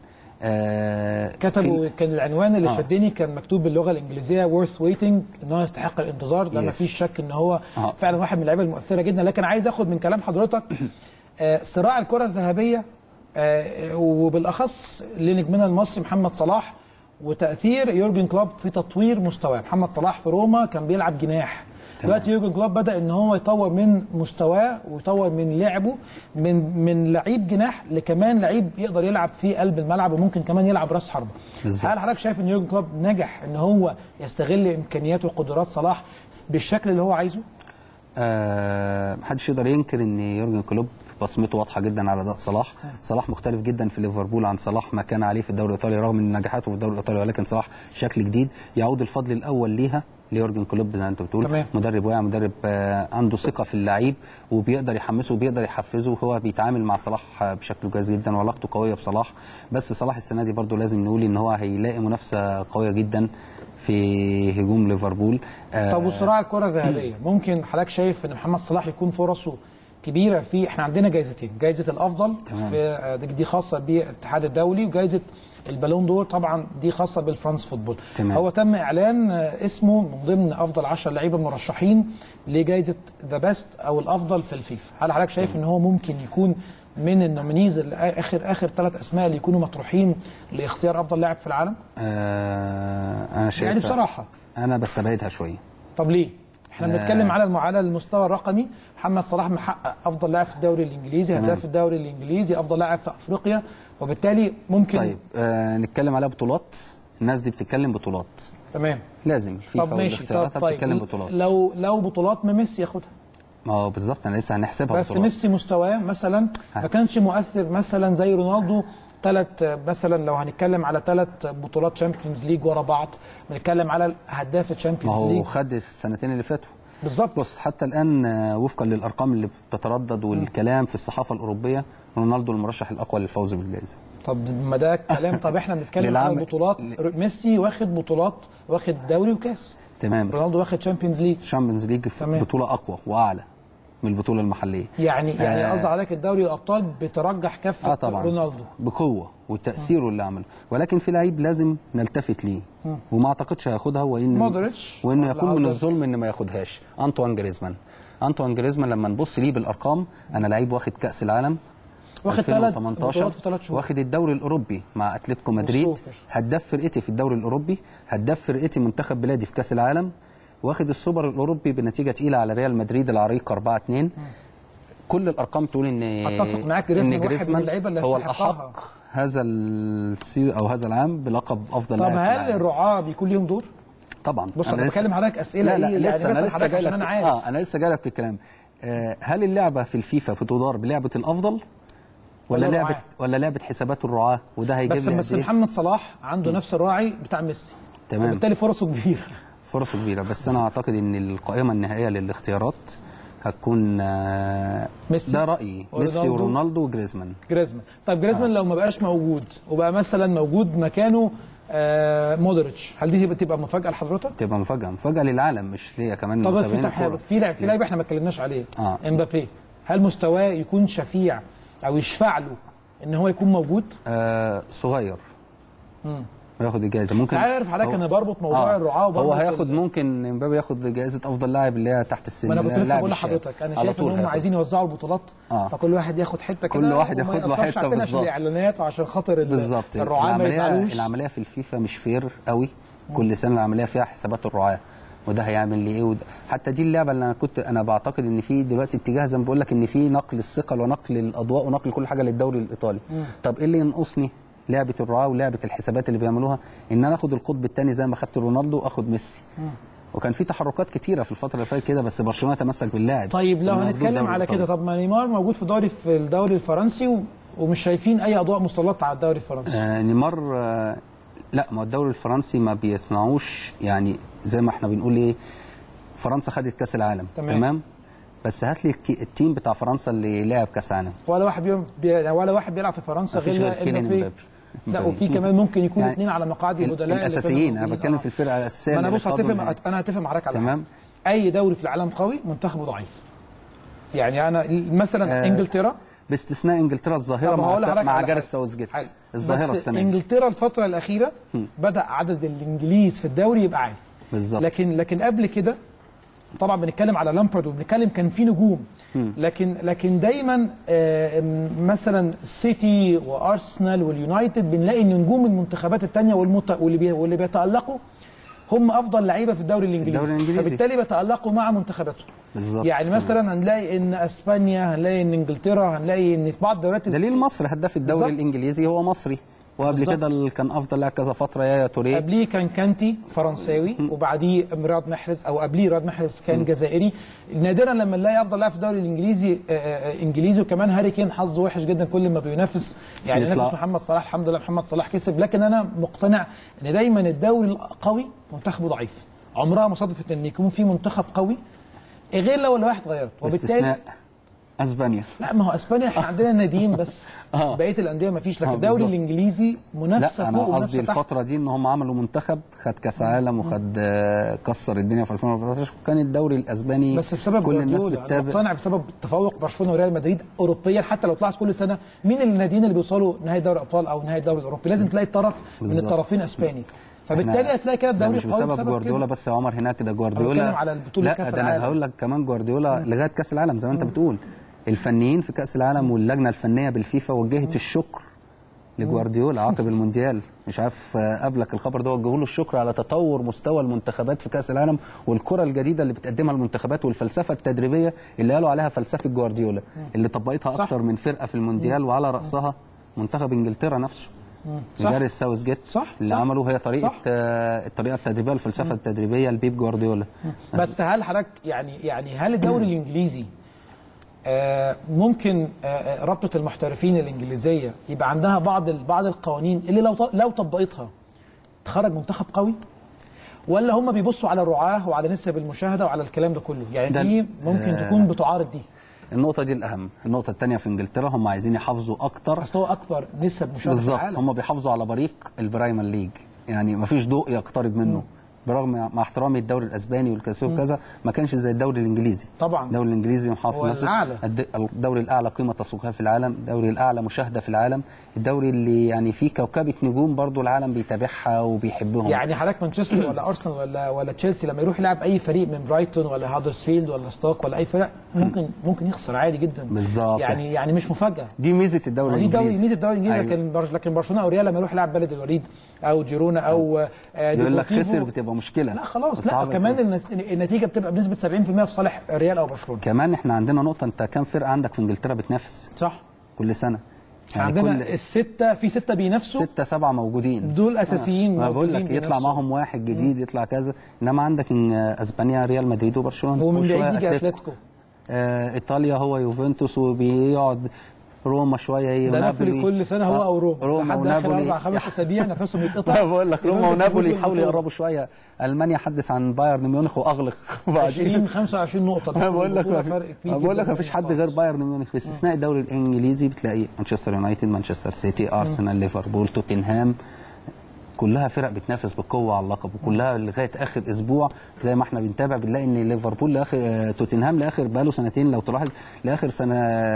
آه كتبوا في- كان العنوان اللي آه. شدني كان مكتوب باللغه الانجليزيه worth waiting ان هو يستحق الانتظار ده ما Yes. فيش شك ان هو آه. فعلا واحد من اللعيبه المؤثره جدا لكن عايز اخد من كلام حضرتك آه، صراع الكره الذهبيه آه، وبالاخص لنجمنا المصري محمد صلاح وتاثير يورجن كلوب في تطوير مستواه محمد صلاح في روما كان بيلعب جناح دلوقتي يورجن كلوب بدا ان هو يطور من مستواه ويطور من لعبه من من لعيب جناح لكمان لعيب يقدر يلعب في قلب الملعب وممكن كمان يلعب راس حربه بالظبط. هل حضرتك شايف ان يورجن كلوب نجح ان هو يستغل امكانيات وقدرات صلاح بالشكل اللي هو عايزه آه محدش يقدر ينكر ان يورجن كلوب بصمته واضحه جدا على اداء صلاح صلاح مختلف جدا في ليفربول عن صلاح ما كان عليه في الدوري الايطالي رغم من نجاحاته في الدوري الايطالي ولكن صلاح شكل جديد يعود الفضل الاول ليها ليورجن كلوب زي ما انت بتقول تمام. مدرب واعي مدرب آه عنده ثقه في اللعيب وبيقدر يحمسه وبيقدر يحفزه هو بيتعامل مع صلاح آه، بشكل كويس جدا وعلاقته قويه بصلاح بس صلاح السنه دي برضو لازم نقول ان هو هيلاقي منافسه قويه جدا في هجوم ليفربول آه، طب وصراع الكره الذهبيه ممكن حضرتك شايف ان محمد صلاح يكون فرصه كبيره في احنا عندنا جايزتين جايزه الافضل تمام. في آه، دي دي خاصه بالاتحاد الدولي وجايزه البالون دور طبعا دي خاصه بالفرانس فوتبول تمام. هو تم اعلان آه، اسمه من ضمن افضل 10 لعيبه مرشحين لجائزه ذا بيست او الافضل في الفيفا هل حضرتك شايف ان هو ممكن يكون من النومينيز اللي اخر اخر ثلاث اسماء اللي يكونوا مطروحين لاختيار افضل لاعب في العالم آه انا شايف يعني بصراحه انا بستبعدها شويه طب ليه؟ احنا بنتكلم على الم- على المستوى الرقمي محمد صلاح محقق افضل لاعب في الدوري الانجليزي تمام. هداف الدوري الانجليزي افضل لاعب في افريقيا وبالتالي ممكن طيب آه نتكلم على بطولات الناس دي بتتكلم بطولات تمام لازم الفيفا طب ماشي طب والاختيارات طيب بتتكلم بطولات لو لو بطولات ما ميسي ياخدها ما هو بالظبط انا لسه هنحسبها بس بطولات ميسي مستواه مثلا ما كانش مؤثر مثلا زي رونالدو ثلاث مثلا لو هنتكلم على ثلاث بطولات شامبيونز ليج ورا بعض بنتكلم على هداف ما الشامبيونز هو ليج خد في السنتين اللي فاتوا بالظبط بص حتى الان آه، وفقا للارقام اللي بتتردد والكلام في الصحافه الاوروبيه رونالدو المرشح الاقوى للفوز بالجائزه طب ما ده كلام طب احنا بنتكلم على للعم- البطولات ميسي واخد بطولات واخد دوري وكاس تمام رونالدو واخد تشامبيونز ليج الشامبيونز ليج في تمام. بطوله اقوى واعلى من البطوله المحليه يعني يعني آه. قصدي عليك الدوري الابطال بترجح كفه اه طبعا رونالدو بقوه وتاثيره اللي عمله ولكن في لعيب لازم نلتفت ليه وما اعتقدش هياخدها وان مودريتش وانه ولا يكون من هازارد. الظلم ان ما ياخدهاش انطوان جريزمان انطوان جريزمان لما نبص ليه بالارقام انا لعيب واخد كاس العالم واخد ثلاث 2018 بطولات في ثلاث شهور واخد الدوري الاوروبي مع اتلتيكو مدريد والسوبر. هداف فرقتي في الدوري الاوروبي هداف فرقتي منتخب بلادي في كاس العالم واخد السوبر الاوروبي بنتيجه تقيله على ريال مدريد العريق 4 2 كل الارقام تقول ان أتفق معاك، جريزمان واحد من اللعيبة اللي هو يستحقها. الاحق هذا السي او هذا العام بلقب افضل طب لاعب في هل العالم. الرعاه بيكون ليهم دور؟ طبعا بص انا, لسه- بكلم حضرتك اسئله لا لا ايه لسه يعني انا بسأل لسه حضرتك جاي عشان لك انا عارف اه انا لسه جاي لك في الكلام آه هل اللعبه في الفيفا بتدار بلعبه الافضل ولا ولا لعبه الرعاة؟ ولا لعبه حسابات الرعاه وده هيجيب بس لي بس قد إيه؟ محمد صلاح عنده نفس الراعي بتاع ميسي تمام. فبالتالي فرصه كبيره فرصه كبيره بس انا اعتقد ان القائمه النهائيه للاختيارات هتكون آه ميسي ده رايي ميسي ورونالدو. ورونالدو وجريزمان جريزمان طيب جريزمان لو ما بقاش موجود وبقى مثلا موجود مكانه آه مودريتش هل دي تبقى مفاجاه لحضرتك؟ تبقى مفاجاه مفاجاه للعالم مش ليا كمان طب في متابعين تحية الكورة. في لعيب في لعيب احنا ما اتكلمناش عليه آه. امبابي هل مستواه يكون شفيع او يشفع له ان هو يكون موجود؟ آه صغير وياخد الجائزه ممكن انت عارف حضرتك هو- انا بربط موضوع آه. الرعاه هو وبربط هياخد ال- ممكن امبابي ياخد جائزه افضل لاعب اللي هي تحت السن ما انا كنت اللي هي لسه اللاعب بقول الشاب. لحضرتك انا على شايف ان طول هم هياخد. عايزين يوزعوا البطولات آه. فكل واحد ياخد حته كده كل واحد وما ياخد له يأثرش حتة عندنا عشان بالظبط. الاعلانات وعشان خاطر ال- بالظبط الرعاه ما العمليه يزعلوش العمليه في الفيفا مش فير قوي كل سنه العمليه فيها حسابات الرعاه وده هيعمل لي ايه وده حتى دي اللعبه اللي انا كنت انا بعتقد ان في دلوقتي اتجاه زي ما بقول لك ان في نقل الثقل ونقل الاضواء ونقل كل حاجه للدوري الايطالي طب ايه اللي ينقصني لعبه الرعاه ولعبه الحسابات اللي بيعملوها ان انا اخد القطب الثاني زي ما اخدت رونالدو اخد ميسي وكان في تحركات كتيره في الفتره اللي فاتت كده بس برشلونه تمسك باللاعب طيب لو إنه ياخدوه هنتكلم الدوري على كده الإيطالي. طب ما نيمار موجود في دوري في الدوري الفرنسي و... ومش شايفين اي اضواء مسلطه على الدوري الفرنسي آه نيمار آه لا ما هو الدوري الفرنسي ما بيصنعوش يعني زي ما احنا بنقول ايه فرنسا خدت كاس العالم تمام. تمام, تمام؟ بس هات لي الكي- التيم بتاع فرنسا اللي لعب كاس عالم ولا واحد بي... بي... ولا واحد بيلعب في فرنسا مفيش غير غير كيليان امبابي امبابي لا امبابي. وفي كمان ممكن يكونوا يعني اثنين على مقاعد البدلاء اللي كانوا الاساسيين انا موجودين. بتكلم آه. في الفرقه الاساسيه ما انا اللي بص خدوا هتفق النهائي. انا هتفق معاك على تمام. حاجة. اي دوري في العالم قوي منتخبه ضعيف يعني انا مثلا آه، انجلترا باستثناء انجلترا الظاهره طب مع, هقول لحضرتك مع على جاريث حاجة. ساوثجيت حاجة. الظاهره بس السنه دي انجلترا الفتره الاخيره بدا عدد الانجليز في الدوري يبقى عالي بالظبط لكن لكن قبل كده طبعا بنتكلم على لامبرد وبنتكلم كان في نجوم لكن لكن دايما آه، م- مثلا السيتي وارسنال واليونايتد بنلاقي ان نجوم المنتخبات الثانيه والمت... واللي بي... واللي بيتالقوا هم افضل لعيبه في الدوري الانجليزي الدوري الإنجليزي. فبالتالي بيتالقوا مع منتخباتهم بالظبط يعني مثلا هنلاقي ان اسبانيا هنلاقي ان انجلترا هنلاقي ان في بعض الدوريات ال- دليل مصر هداف الدوري بالظبط. الانجليزي هو مصري وقبل بالظبط. كده اللي كان افضل لاعب كذا فتره يايا توريه قبليه كان كانتي فرنساوي وبعديه رياض محرز او قبليه رياض محرز كان جزائري نادرا لما نلاقي افضل لاعب في الدوري الانجليزي آه، آه، انجليزي وكمان هاري كين حظه وحش جدا كل ما بينافس يعني يطلع. ينافس محمد صلاح الحمد لله محمد صلاح كسب لكن انا مقتنع ان دايما الدوري القوي منتخبه ضعيف عمرها ما صادفت ان يكون في منتخب قوي غير لو الواحد اتغيرت وبالتالي باستثناء اسبانيا لا ما هو اسبانيا احنا عندنا ناديين بس آه. بقيه الانديه ما فيش لكن آه، الدوري بالظبط. الانجليزي منافسه لا انا فوق قصدي ومنافسه تحت الفتره دي ان هم عملوا منتخب خد كاس عالم وخد آه، كسر الدنيا في 2014 وكان الدوري الاسباني بس بسبب كل الناس جوارديولا. انا بتتابع مقتنع بسبب تفوق برشلونه وريال مدريد اوروبيا حتى لو تلاحظ كل سنه مين الناديين اللي بيوصلوا نهائي دوري الابطال او نهائي الدوري الاوروبي لازم تلاقي الطرف من بالظبط. الطرفين اسباني إحنا- فبالتالي هتلاقي كده ده الدوري مش قوي بسبب جوارديولا كده. بس يا عمر هناك ده جوارديولا بتكلم على البطولة لا كأس ده انا العالم. هقول لك كمان جوارديولا لغايه كاس العالم زي ما انت بتقول الفنيين في كاس العالم واللجنه الفنيه بالفيفا وجهت الشكر لجوارديولا عقب المونديال مش عارف آه، قبلك الخبر ده وجهوا له الشكر على تطور مستوى المنتخبات في كاس العالم والكره الجديده اللي بتقدمها المنتخبات والفلسفه التدريبيه اللي قالوا عليها فلسفه جوارديولا اللي طبقتها صح. اكتر من فرقه في المونديال وعلى راسها منتخب انجلترا نفسه صح. جاريث ساوث جيت صح، اللي صح. عملوا هي طريقه صح. آه، الطريقه التدريبيه والفلسفه التدريبيه لبيب جوارديولا بس هل حضرتك يعني يعني هل الدوري الانجليزي آه، ممكن آه، آه، رابطه المحترفين الانجليزيه يبقى عندها بعض ال- بعض القوانين اللي لو ط- لو طبقتها تخرج منتخب قوي ولا هم بيبصوا على الرعاه وعلى نسب المشاهده وعلى الكلام ده كله يعني ده دي ال- ممكن آه، تكون بتعارض دي النقطه دي الاهم النقطه الثانيه في انجلترا هم عايزين يحافظوا اكتر اصل هو اكبر نسب مشاهده في بالظبط العالم هم بيحافظوا على بريق البرايمر ليج يعني مفيش ضوء يقترب منه برغم مع احترامي الدوري الاسباني والكلاسيكو وكذا ما كانش زي الدوري الانجليزي طبعاً. الدوري الانجليزي محافظ هو نفسه الأعلى. الد- الدوري الاعلى قيمه تسويقيه في العالم الدوري الاعلى مشاهده في العالم الدوري اللي يعني فيه كوكبه نجوم برضو العالم بيتابعها وبيحبهم يعني حضرتك مانشستر ولا ارسنال ولا ولا تشيلسي لما يروح يلعب اي فريق من برايتون ولا هادرسفيلد ولا ستوك ولا اي فرق ممكن ممكن يخسر عادي جدا بالظبط. يعني يعني مش مفاجاه دي ميزه الدوري دي دوري الانجليزي ميزه الدوري الانجليزي أيوة. لكن برش لكن برشلونه او ريال لما يروح يلعب بلد الوليد او جيرونا او آه، يقول لك ديبورتيفو، خسر بتبقى مشكله لا خلاص لا صعب كمان يكون. النس- النتيجه بتبقى بنسبه 70% في صالح ريال او برشلونه كمان احنا عندنا نقطه انت كام فرقه عندك في انجلترا بتنافس صح كل سنه عندنا كل السته في سته بينافسوا ستة سبعة موجودين دول اساسيين ما بقول لك موجودين يطلع بينافسوا. معاهم واحد جديد يطلع كذا انما عندك إن اسبانيا ريال مدريد وبرشلونه ومن وشوية بعيد يجي أتلتيكو. اتلتيكو آه ايطاليا هو يوفنتوس وبيقعد روما شويه هي ده نابولي كل سنه هو آه، او روما روما لحد اخر ونابولي اربع خمس اسابيع نفسهم يتقطع لا بقول لك روما يبقى ونابولي بيفوزوا يحاولوا بالبطولة. يقربوا شويه المانيا حدث عن بايرن ميونخ واغلق 20 25 نقطه انا بقول لك البطولة ما فرق في- كبير أنا بقول لك جداً ما فيش بين حد غير بايرن ميونخ باستثناء الدوري الانجليزي بتلاقي مانشستر يونايتد مانشستر سيتي ارسنال ليفربول توتنهام كلها فرق بتنافس بقوه على اللقب وكلها لغايه اخر اسبوع زي ما احنا بنتابع بنلاقي ان ليفربول لاخر آه، توتنهام لاخر بقاله سنتين لو تلاحظ لاخر سنه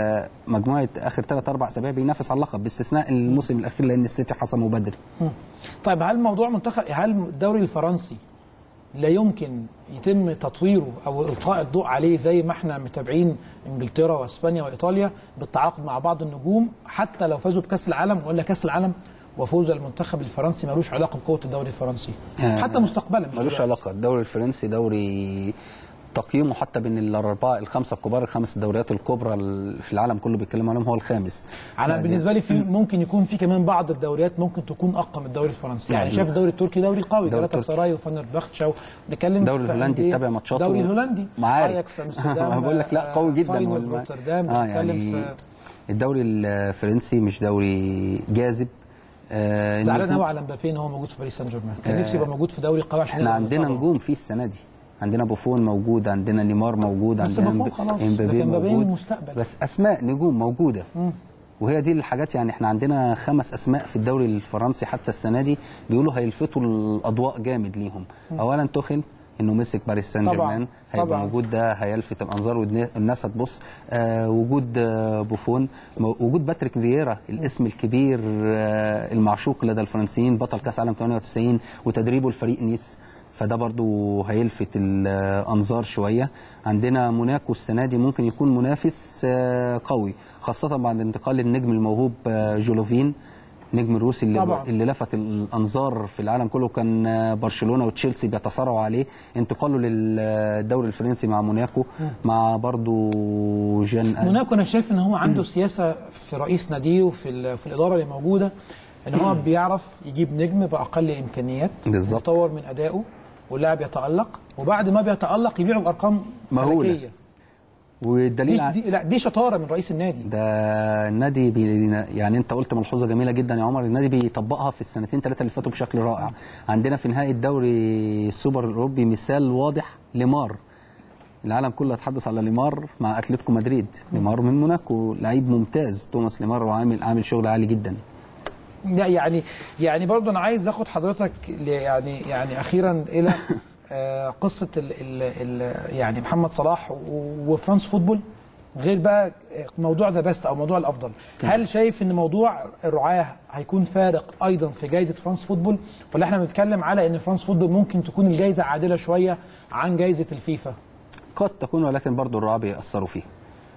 مجموعه اخر ثلاث اربع اسابيع بينافس على اللقب باستثناء الموسم الاخير لان السيتي حسمه بدري طيب هل موضوع منتخب هل الدوري الفرنسي لا يمكن يتم تطويره او القاء الضوء عليه زي ما احنا متابعين انجلترا واسبانيا وايطاليا بالتعاقد مع بعض النجوم حتى لو فازوا بكاس العالم ولا كاس العالم وفوز المنتخب الفرنسي ملوش علاقه بقوه الدوري الفرنسي آه، حتى مستقبلا مش ملوش دلوقتي. علاقه الدوري الفرنسي دوري تقييمه حتى بين الاربعه الخمسه الكبار الخمس دوريات الكبرى ال- في العالم كله بيتكلموا عليهم هو الخامس على يعني بالنسبه لي في ممكن يكون في كمان بعض الدوريات ممكن تكون اقوى من الدوري الفرنسي يعني يعني شايف الدوري التركي دوري قوي الدوري جالاتا التركي. سراي وفنربخشة نتكلم الدوري في الهولندي أندية. تتابع ماتشاته الدوري الهولندي معارك. اياكس امستردام أنا بقول لك لا قوي جدا فاينورد والم- روتردام اه بتتكلم يعني في الدوري الفرنسي مش دوري جاذب آه زعلان النجوم- قوي على مبابي ان هو موجود في باريس سان جيرمان كان نفسي يبقى موجود في دوري قوي عشان احنا يبقى عندنا متابع. نجوم فيه السنه دي عندنا بوفون موجود عندنا نيمار موجود بس عندنا بوفون امب- خلاص، امبابي لكن مبابي موجود المستقبل. بس اسماء نجوم موجوده وهي دي الحاجات يعني احنا عندنا خمس اسماء في الدوري الفرنسي حتى السنه دي بيقولوا هيلفتوا الاضواء جامد ليهم اولا توخيل انه مسك باريس سان طبعاً، جيرمان هيبقى طبعاً. موجود ده هيلفت الانظار والناس هتبص آه وجود آه بوفون مو- وجود باتريك فييرا الاسم الكبير آه المعشوق لدى الفرنسيين بطل كاس عالم 98 وتدريبه لفريق نيس فده برضو هيلفت الانظار شويه عندنا موناكو السنه دي ممكن يكون منافس آه قوي خاصه بعد انتقال النجم الموهوب آه جولوفين نجم الروسي اللي طبعاً. اللي لفت الانظار في العالم كله كان آه، برشلونه وتشيلسي بيتصارعوا عليه انتقاله للدوري الفرنسي مع موناكو مع برضو جان موناكو انا شايف ان هو عنده سياسه في رئيس ناديه وفي ال- في الاداره اللي موجوده ان هو بيعرف يجيب نجم باقل امكانيات بالظبط. يطور من ادائه واللاعب يتالق وبعد ما بيتالق يبيعه بارقام مهولة. فلكيه والدليل دي, ع- دي لا دي شطاره من رئيس النادي ده النادي بي يعني انت قلت ملحوظه جميله جدا يا عمر النادي بيطبقها في السنتين ثلاثه اللي فاتوا بشكل رائع عندنا في نهائي الدوري السوبر الاوروبي مثال واضح ليمار العالم كله اتحدث على ليمار مع اتلتيكو مدريد ليمار من موناكو لعيب ممتاز توماس ليمار وعامل عامل شغل عالي جدا لا يعني يعني برضه انا عايز اخد حضرتك ل- يعني يعني اخيرا الى آه، قصه ال ال ال يعني محمد صلاح و- وفرانس فوتبول غير بقى موضوع ذا بيست او موضوع الافضل هل شايف ان موضوع الرعاه هيكون فارق ايضا في جائزه فرانس فوتبول ولا احنا بنتكلم على ان فرانس فوتبول ممكن تكون الجائزه عادله شويه عن جائزه الفيفا قد تكون ولكن برضه الرعاة بيأثروا فيه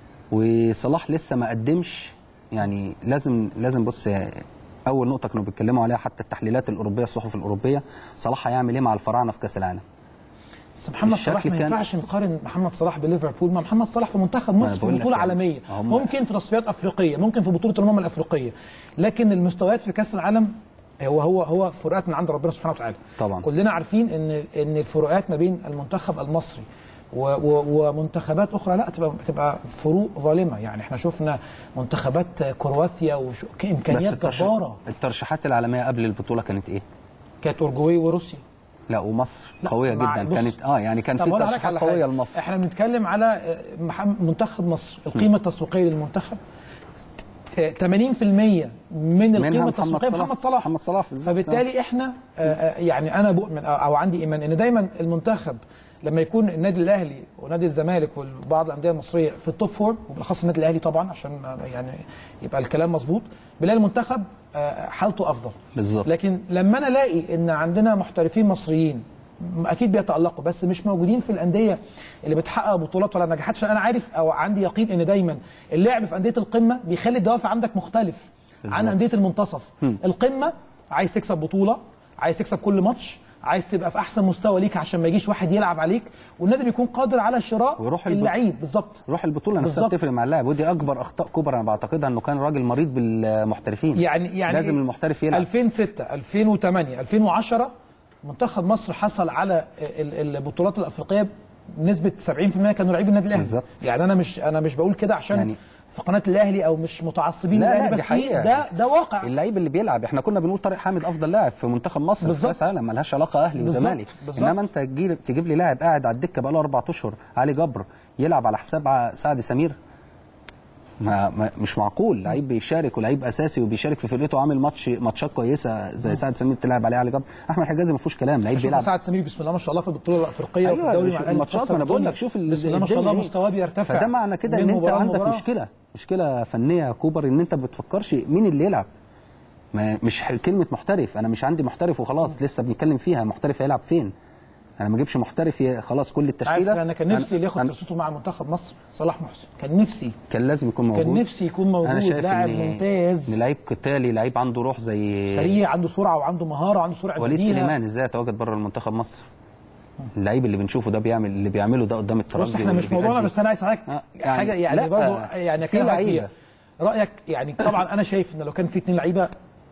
وصلاح لسه ما قدمش يعني لازم لازم بص اول نقطه كانوا بيتكلموا عليها حتى التحليلات الاوروبيه الصحف الاوروبيه صلاح هيعمل ايه مع الفراعنه في كاس العالم بس محمد الشكل صلاح ما كان- ينفعش نقارن محمد صلاح بليفربول ما محمد صلاح في منتخب أنا مصر في بقول لك بطوله يعني عالميه هم- ممكن في تصفيات افريقيه ممكن في بطوله الامم الافريقيه لكن المستويات في كاس العالم هو هو هو فروقات من عند ربنا سبحانه وتعالى طبعاً. كلنا عارفين ان ان الفروقات ما بين المنتخب المصري و و ومنتخبات اخرى لا تبقى تبقى فروق ظالمه يعني احنا شفنا منتخبات كرواتيا بس وامكانيات الترش... جباره الترشيحات العالميه قبل البطوله كانت ايه؟ كانت اورجواي وروسيا لا ومصر لا، قويه مع- جدا بص، كانت اه يعني كان طب في أقول لك ترشيحات على قويه حاجة. لمصر احنا بنتكلم على آه، محم- منتخب مصر القيمه التسويقيه للمنتخب آه، 80% من القيمه محمد التسويقيه صلاح. محمد صلاح محمد صلاح بالظبط. فبالتالي احنا آه، آه، يعني انا بؤمن او أو عندي ايمان ان دايما المنتخب لما يكون النادي الاهلي ونادي الزمالك وبعض الانديه المصريه في التوب فور وبالاخص النادي الاهلي طبعا عشان آه، يعني يبقى الكلام مظبوط بنلاقي المنتخب آه، حالته افضل بالظبط. لكن لما انا الاقي ان عندنا محترفين مصريين م- اكيد بيتالقوا بس مش موجودين في الانديه اللي بتحقق بطولات ولا نجاحات عشان انا عارف او عندي يقين ان دايما اللعب في انديه القمه بيخلي الدوافع عندك مختلف عن بالظبط. انديه المنتصف القمه عايز تكسب بطوله عايز تكسب كل ماتش عايز تبقى في احسن مستوى ليك عشان ما يجيش واحد يلعب عليك والنادي بيكون قادر على شراء ويروح البط- اللعيب بالظبط روح البطوله نفسها بالظبط. بتفرق مع اللاعب ودي اكبر اخطاء كبرى انا بعتقدها انه كان راجل مريض بالمحترفين يعني يعني لازم المحترف يلعب 2006 2008 2010 منتخب مصر حصل على ال- البطولات الافريقيه بنسبه 70% كانوا لعيبه النادي الاهلي بالظبط. يعني انا مش انا مش بقول كده عشان يعني- في قناه الاهلي او مش متعصبين لا، لا، الاهلي دي بس حقيقة. ده ده واقع اللعيب اللي بيلعب احنا كنا بنقول طارق حامد افضل لاعب في منتخب مصر في بالظبط. كاس عالم ملهاش علاقه اهلي بالظبط. وزمالك بالظبط. انما انت تجيب تجيب لي لاعب قاعد على الدكه بقاله اربع اشهر علي جبر يلعب على حساب ع- سعد سمير ما, ما مش معقول لعيب بيشارك ولعيب اساسي وبيشارك في فرقته عامل ماتش ماتشات كويسه زي سعد سمير تلعب عليه علي جبر احمد حجازي ما فيهوش كلام لعيب شوف بيلعب سعد سمير بسم الله ما شاء الله في البطوله الافريقيه أيوة، وفي الدوري شوف مع الاهلي الماتشات، مكسر ما أنا بقول الدنيا. لك شوف ال- بسم الله ما شاء الله الدنيا إيه. مستواه بيرتفع فده معنى كده من ان انت مباراة عندك لمباراة. مشكله مشكله فنيه يا كوبر ان انت ما بتفكرش مين اللي يلعب ما مش ح- كلمه محترف انا مش عندي محترف وخلاص لسه بنتكلم فيها محترف هيلعب فين انا ما اجيبش محترف ي- خلاص كل عارف التشكيله انا كان نفسي اللي ياخد أنا- فرصته مع منتخب مصر صلاح محسن كان نفسي كان لازم يكون موجود كان نفسي يكون موجود انا شايف لاعب إن- ممتاز ان لعيب قتالي لعيب عنده روح زي سريع عنده سرعه وعنده مهاره وعنده سرعه وليد بديهة. سليمان ازاي يتواجد بره المنتخب مصر اللعيب اللي بنشوفه ده بيعمل اللي بيعمله ده قدام الترجي بص احنا واللي مش موضوعنا بيأدي. بس انا عايز حضرتك آه، يعني حاجه يعني لا، برضه يعني في أكلمك لعيبة. فيها. رايك يعني طبعا انا شايف ان لو كان في اثنين لعيبه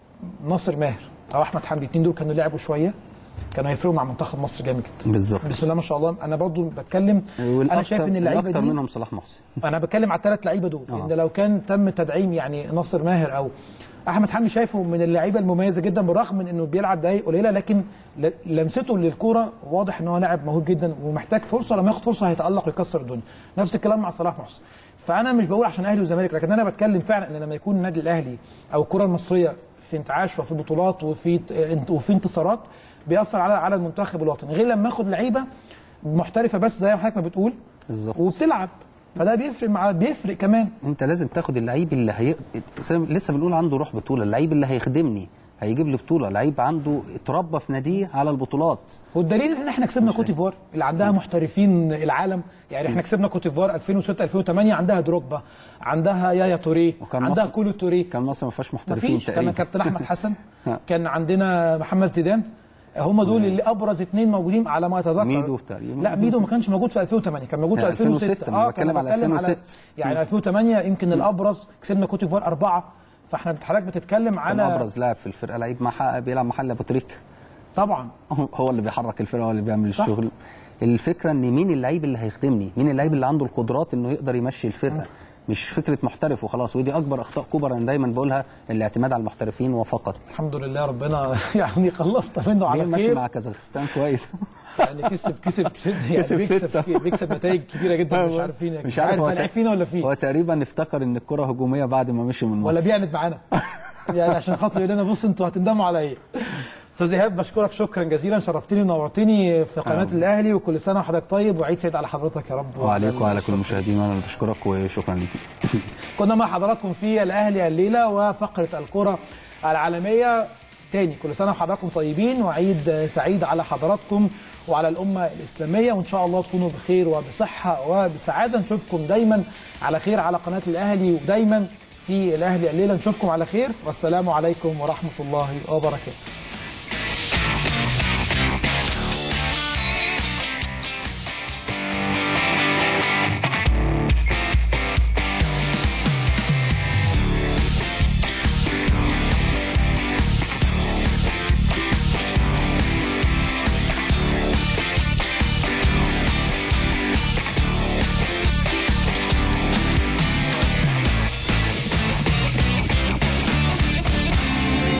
ناصر ماهر او احمد حمدي الاثنين دول كانوا لعبوا شويه كانوا هيفرقوا مع منتخب مصر جامد جدا بالظبط بسم الله ما شاء الله انا برضو بتكلم انا شايف ان اللعيبه الاكتر دي منهم صلاح محسن انا بتكلم على الثلاث لعيبه دول آه. ان لو كان تم تدعيم يعني ناصر ماهر او احمد حمدي شايفه من اللعيبه المميزه جدا بالرغم من انه بيلعب دقايق قليله لكن ل- لمسته للكوره واضح ان هو لاعب موهوب جدا ومحتاج فرصه لما ياخد فرصه هيتالق ويكسر الدنيا نفس الكلام مع صلاح محسن فانا مش بقول عشان اهلي وزمالك لكن انا بتكلم فعلا ان لما يكون النادي الاهلي او الكره المصريه في انتعاش وفي بطولات وفي وفي انتصارات بيأثر على على المنتخب الوطني غير لما ياخد لعيبه محترفه بس زي ما حضرتك ما بتقول بالظبط. وبتلعب فده بيفرق مع بيفرق كمان انت لازم تاخد اللعيب اللي هي لسه بنقول عنده روح بطوله اللعيب اللي هيخدمني هيجيب لي بطوله لعيب عنده اتربى في ناديه على البطولات والدليل ان احنا كسبنا كوت ديفوار اللي عندها محترفين العالم يعني احنا كسبنا كوت ديفوار 2006 2008 عندها دروجبا عندها يايا توريه وكان عندها مصر- كولو توريه كان مصر ما فيهاش محترفين مفيش كان تقريبا كابتن احمد حسن ها. كان عندنا محمد زيدان هم دول اللي ابرز اثنين موجودين على ما اتذكر ميدو تقريبا. لا ميدو ما كانش موجود في 2008 كان موجود في لا، 2006 2006 أنا كان بتكلم على 2006. يعني 2008 يمكن الابرز كسبنا كوت ديفوار اربعه فاحنا حضرتك بتتكلم كان على ابرز لاعب في الفرقه لعيب مع بيلعب محل ابو تريكه طبعا هو اللي بيحرك الفرقه هو اللي بيعمل صح. الشغل الفكره ان مين اللعيب اللي هيخدمني مين اللعيب اللي عنده القدرات انه يقدر يمشي الفرقه مش فكره محترف وخلاص ودي اكبر اخطاء كبرى انا دايما بقولها الاعتماد على المحترفين وفقط الحمد لله ربنا يعني خلصنا منه ليه على ماشي خير مع كازاخستان كويس يعني كسب كسب يعني كسب بيكسب ستة. بيكسب نتائج كبيره جدا مش عارفين يعني مش عارف هو بقى لعب فينا ولا هو فيه تقريبا افتكر ان الكره هجوميه بعد ما مشي من مصر ولا بيعند معانا يعني عشان خاطر يقول لنا بص انتوا هتندموا على ايه استاذ ايهاب بشكرك شكرا جزيلا شرفتني ونورتني في قناه آه. الاهلي وكل سنه وحضرتك طيب وعيد سعيد على حضرتك يا رب وعليكم وعلى كل المشاهدين وانا بشكرك وشكرا لكم كنا مع حضراتكم في الاهلي الليله وفقره الكره العالميه تاني كل سنه وحضراتكم طيبين وعيد سعيد على حضراتكم وعلى الامه الاسلاميه وان شاء الله تكونوا بخير وبصحه وبسعاده نشوفكم دايما على خير على قناه الاهلي ودايما في الاهلي الليله نشوفكم على خير والسلام عليكم ورحمه الله وبركاته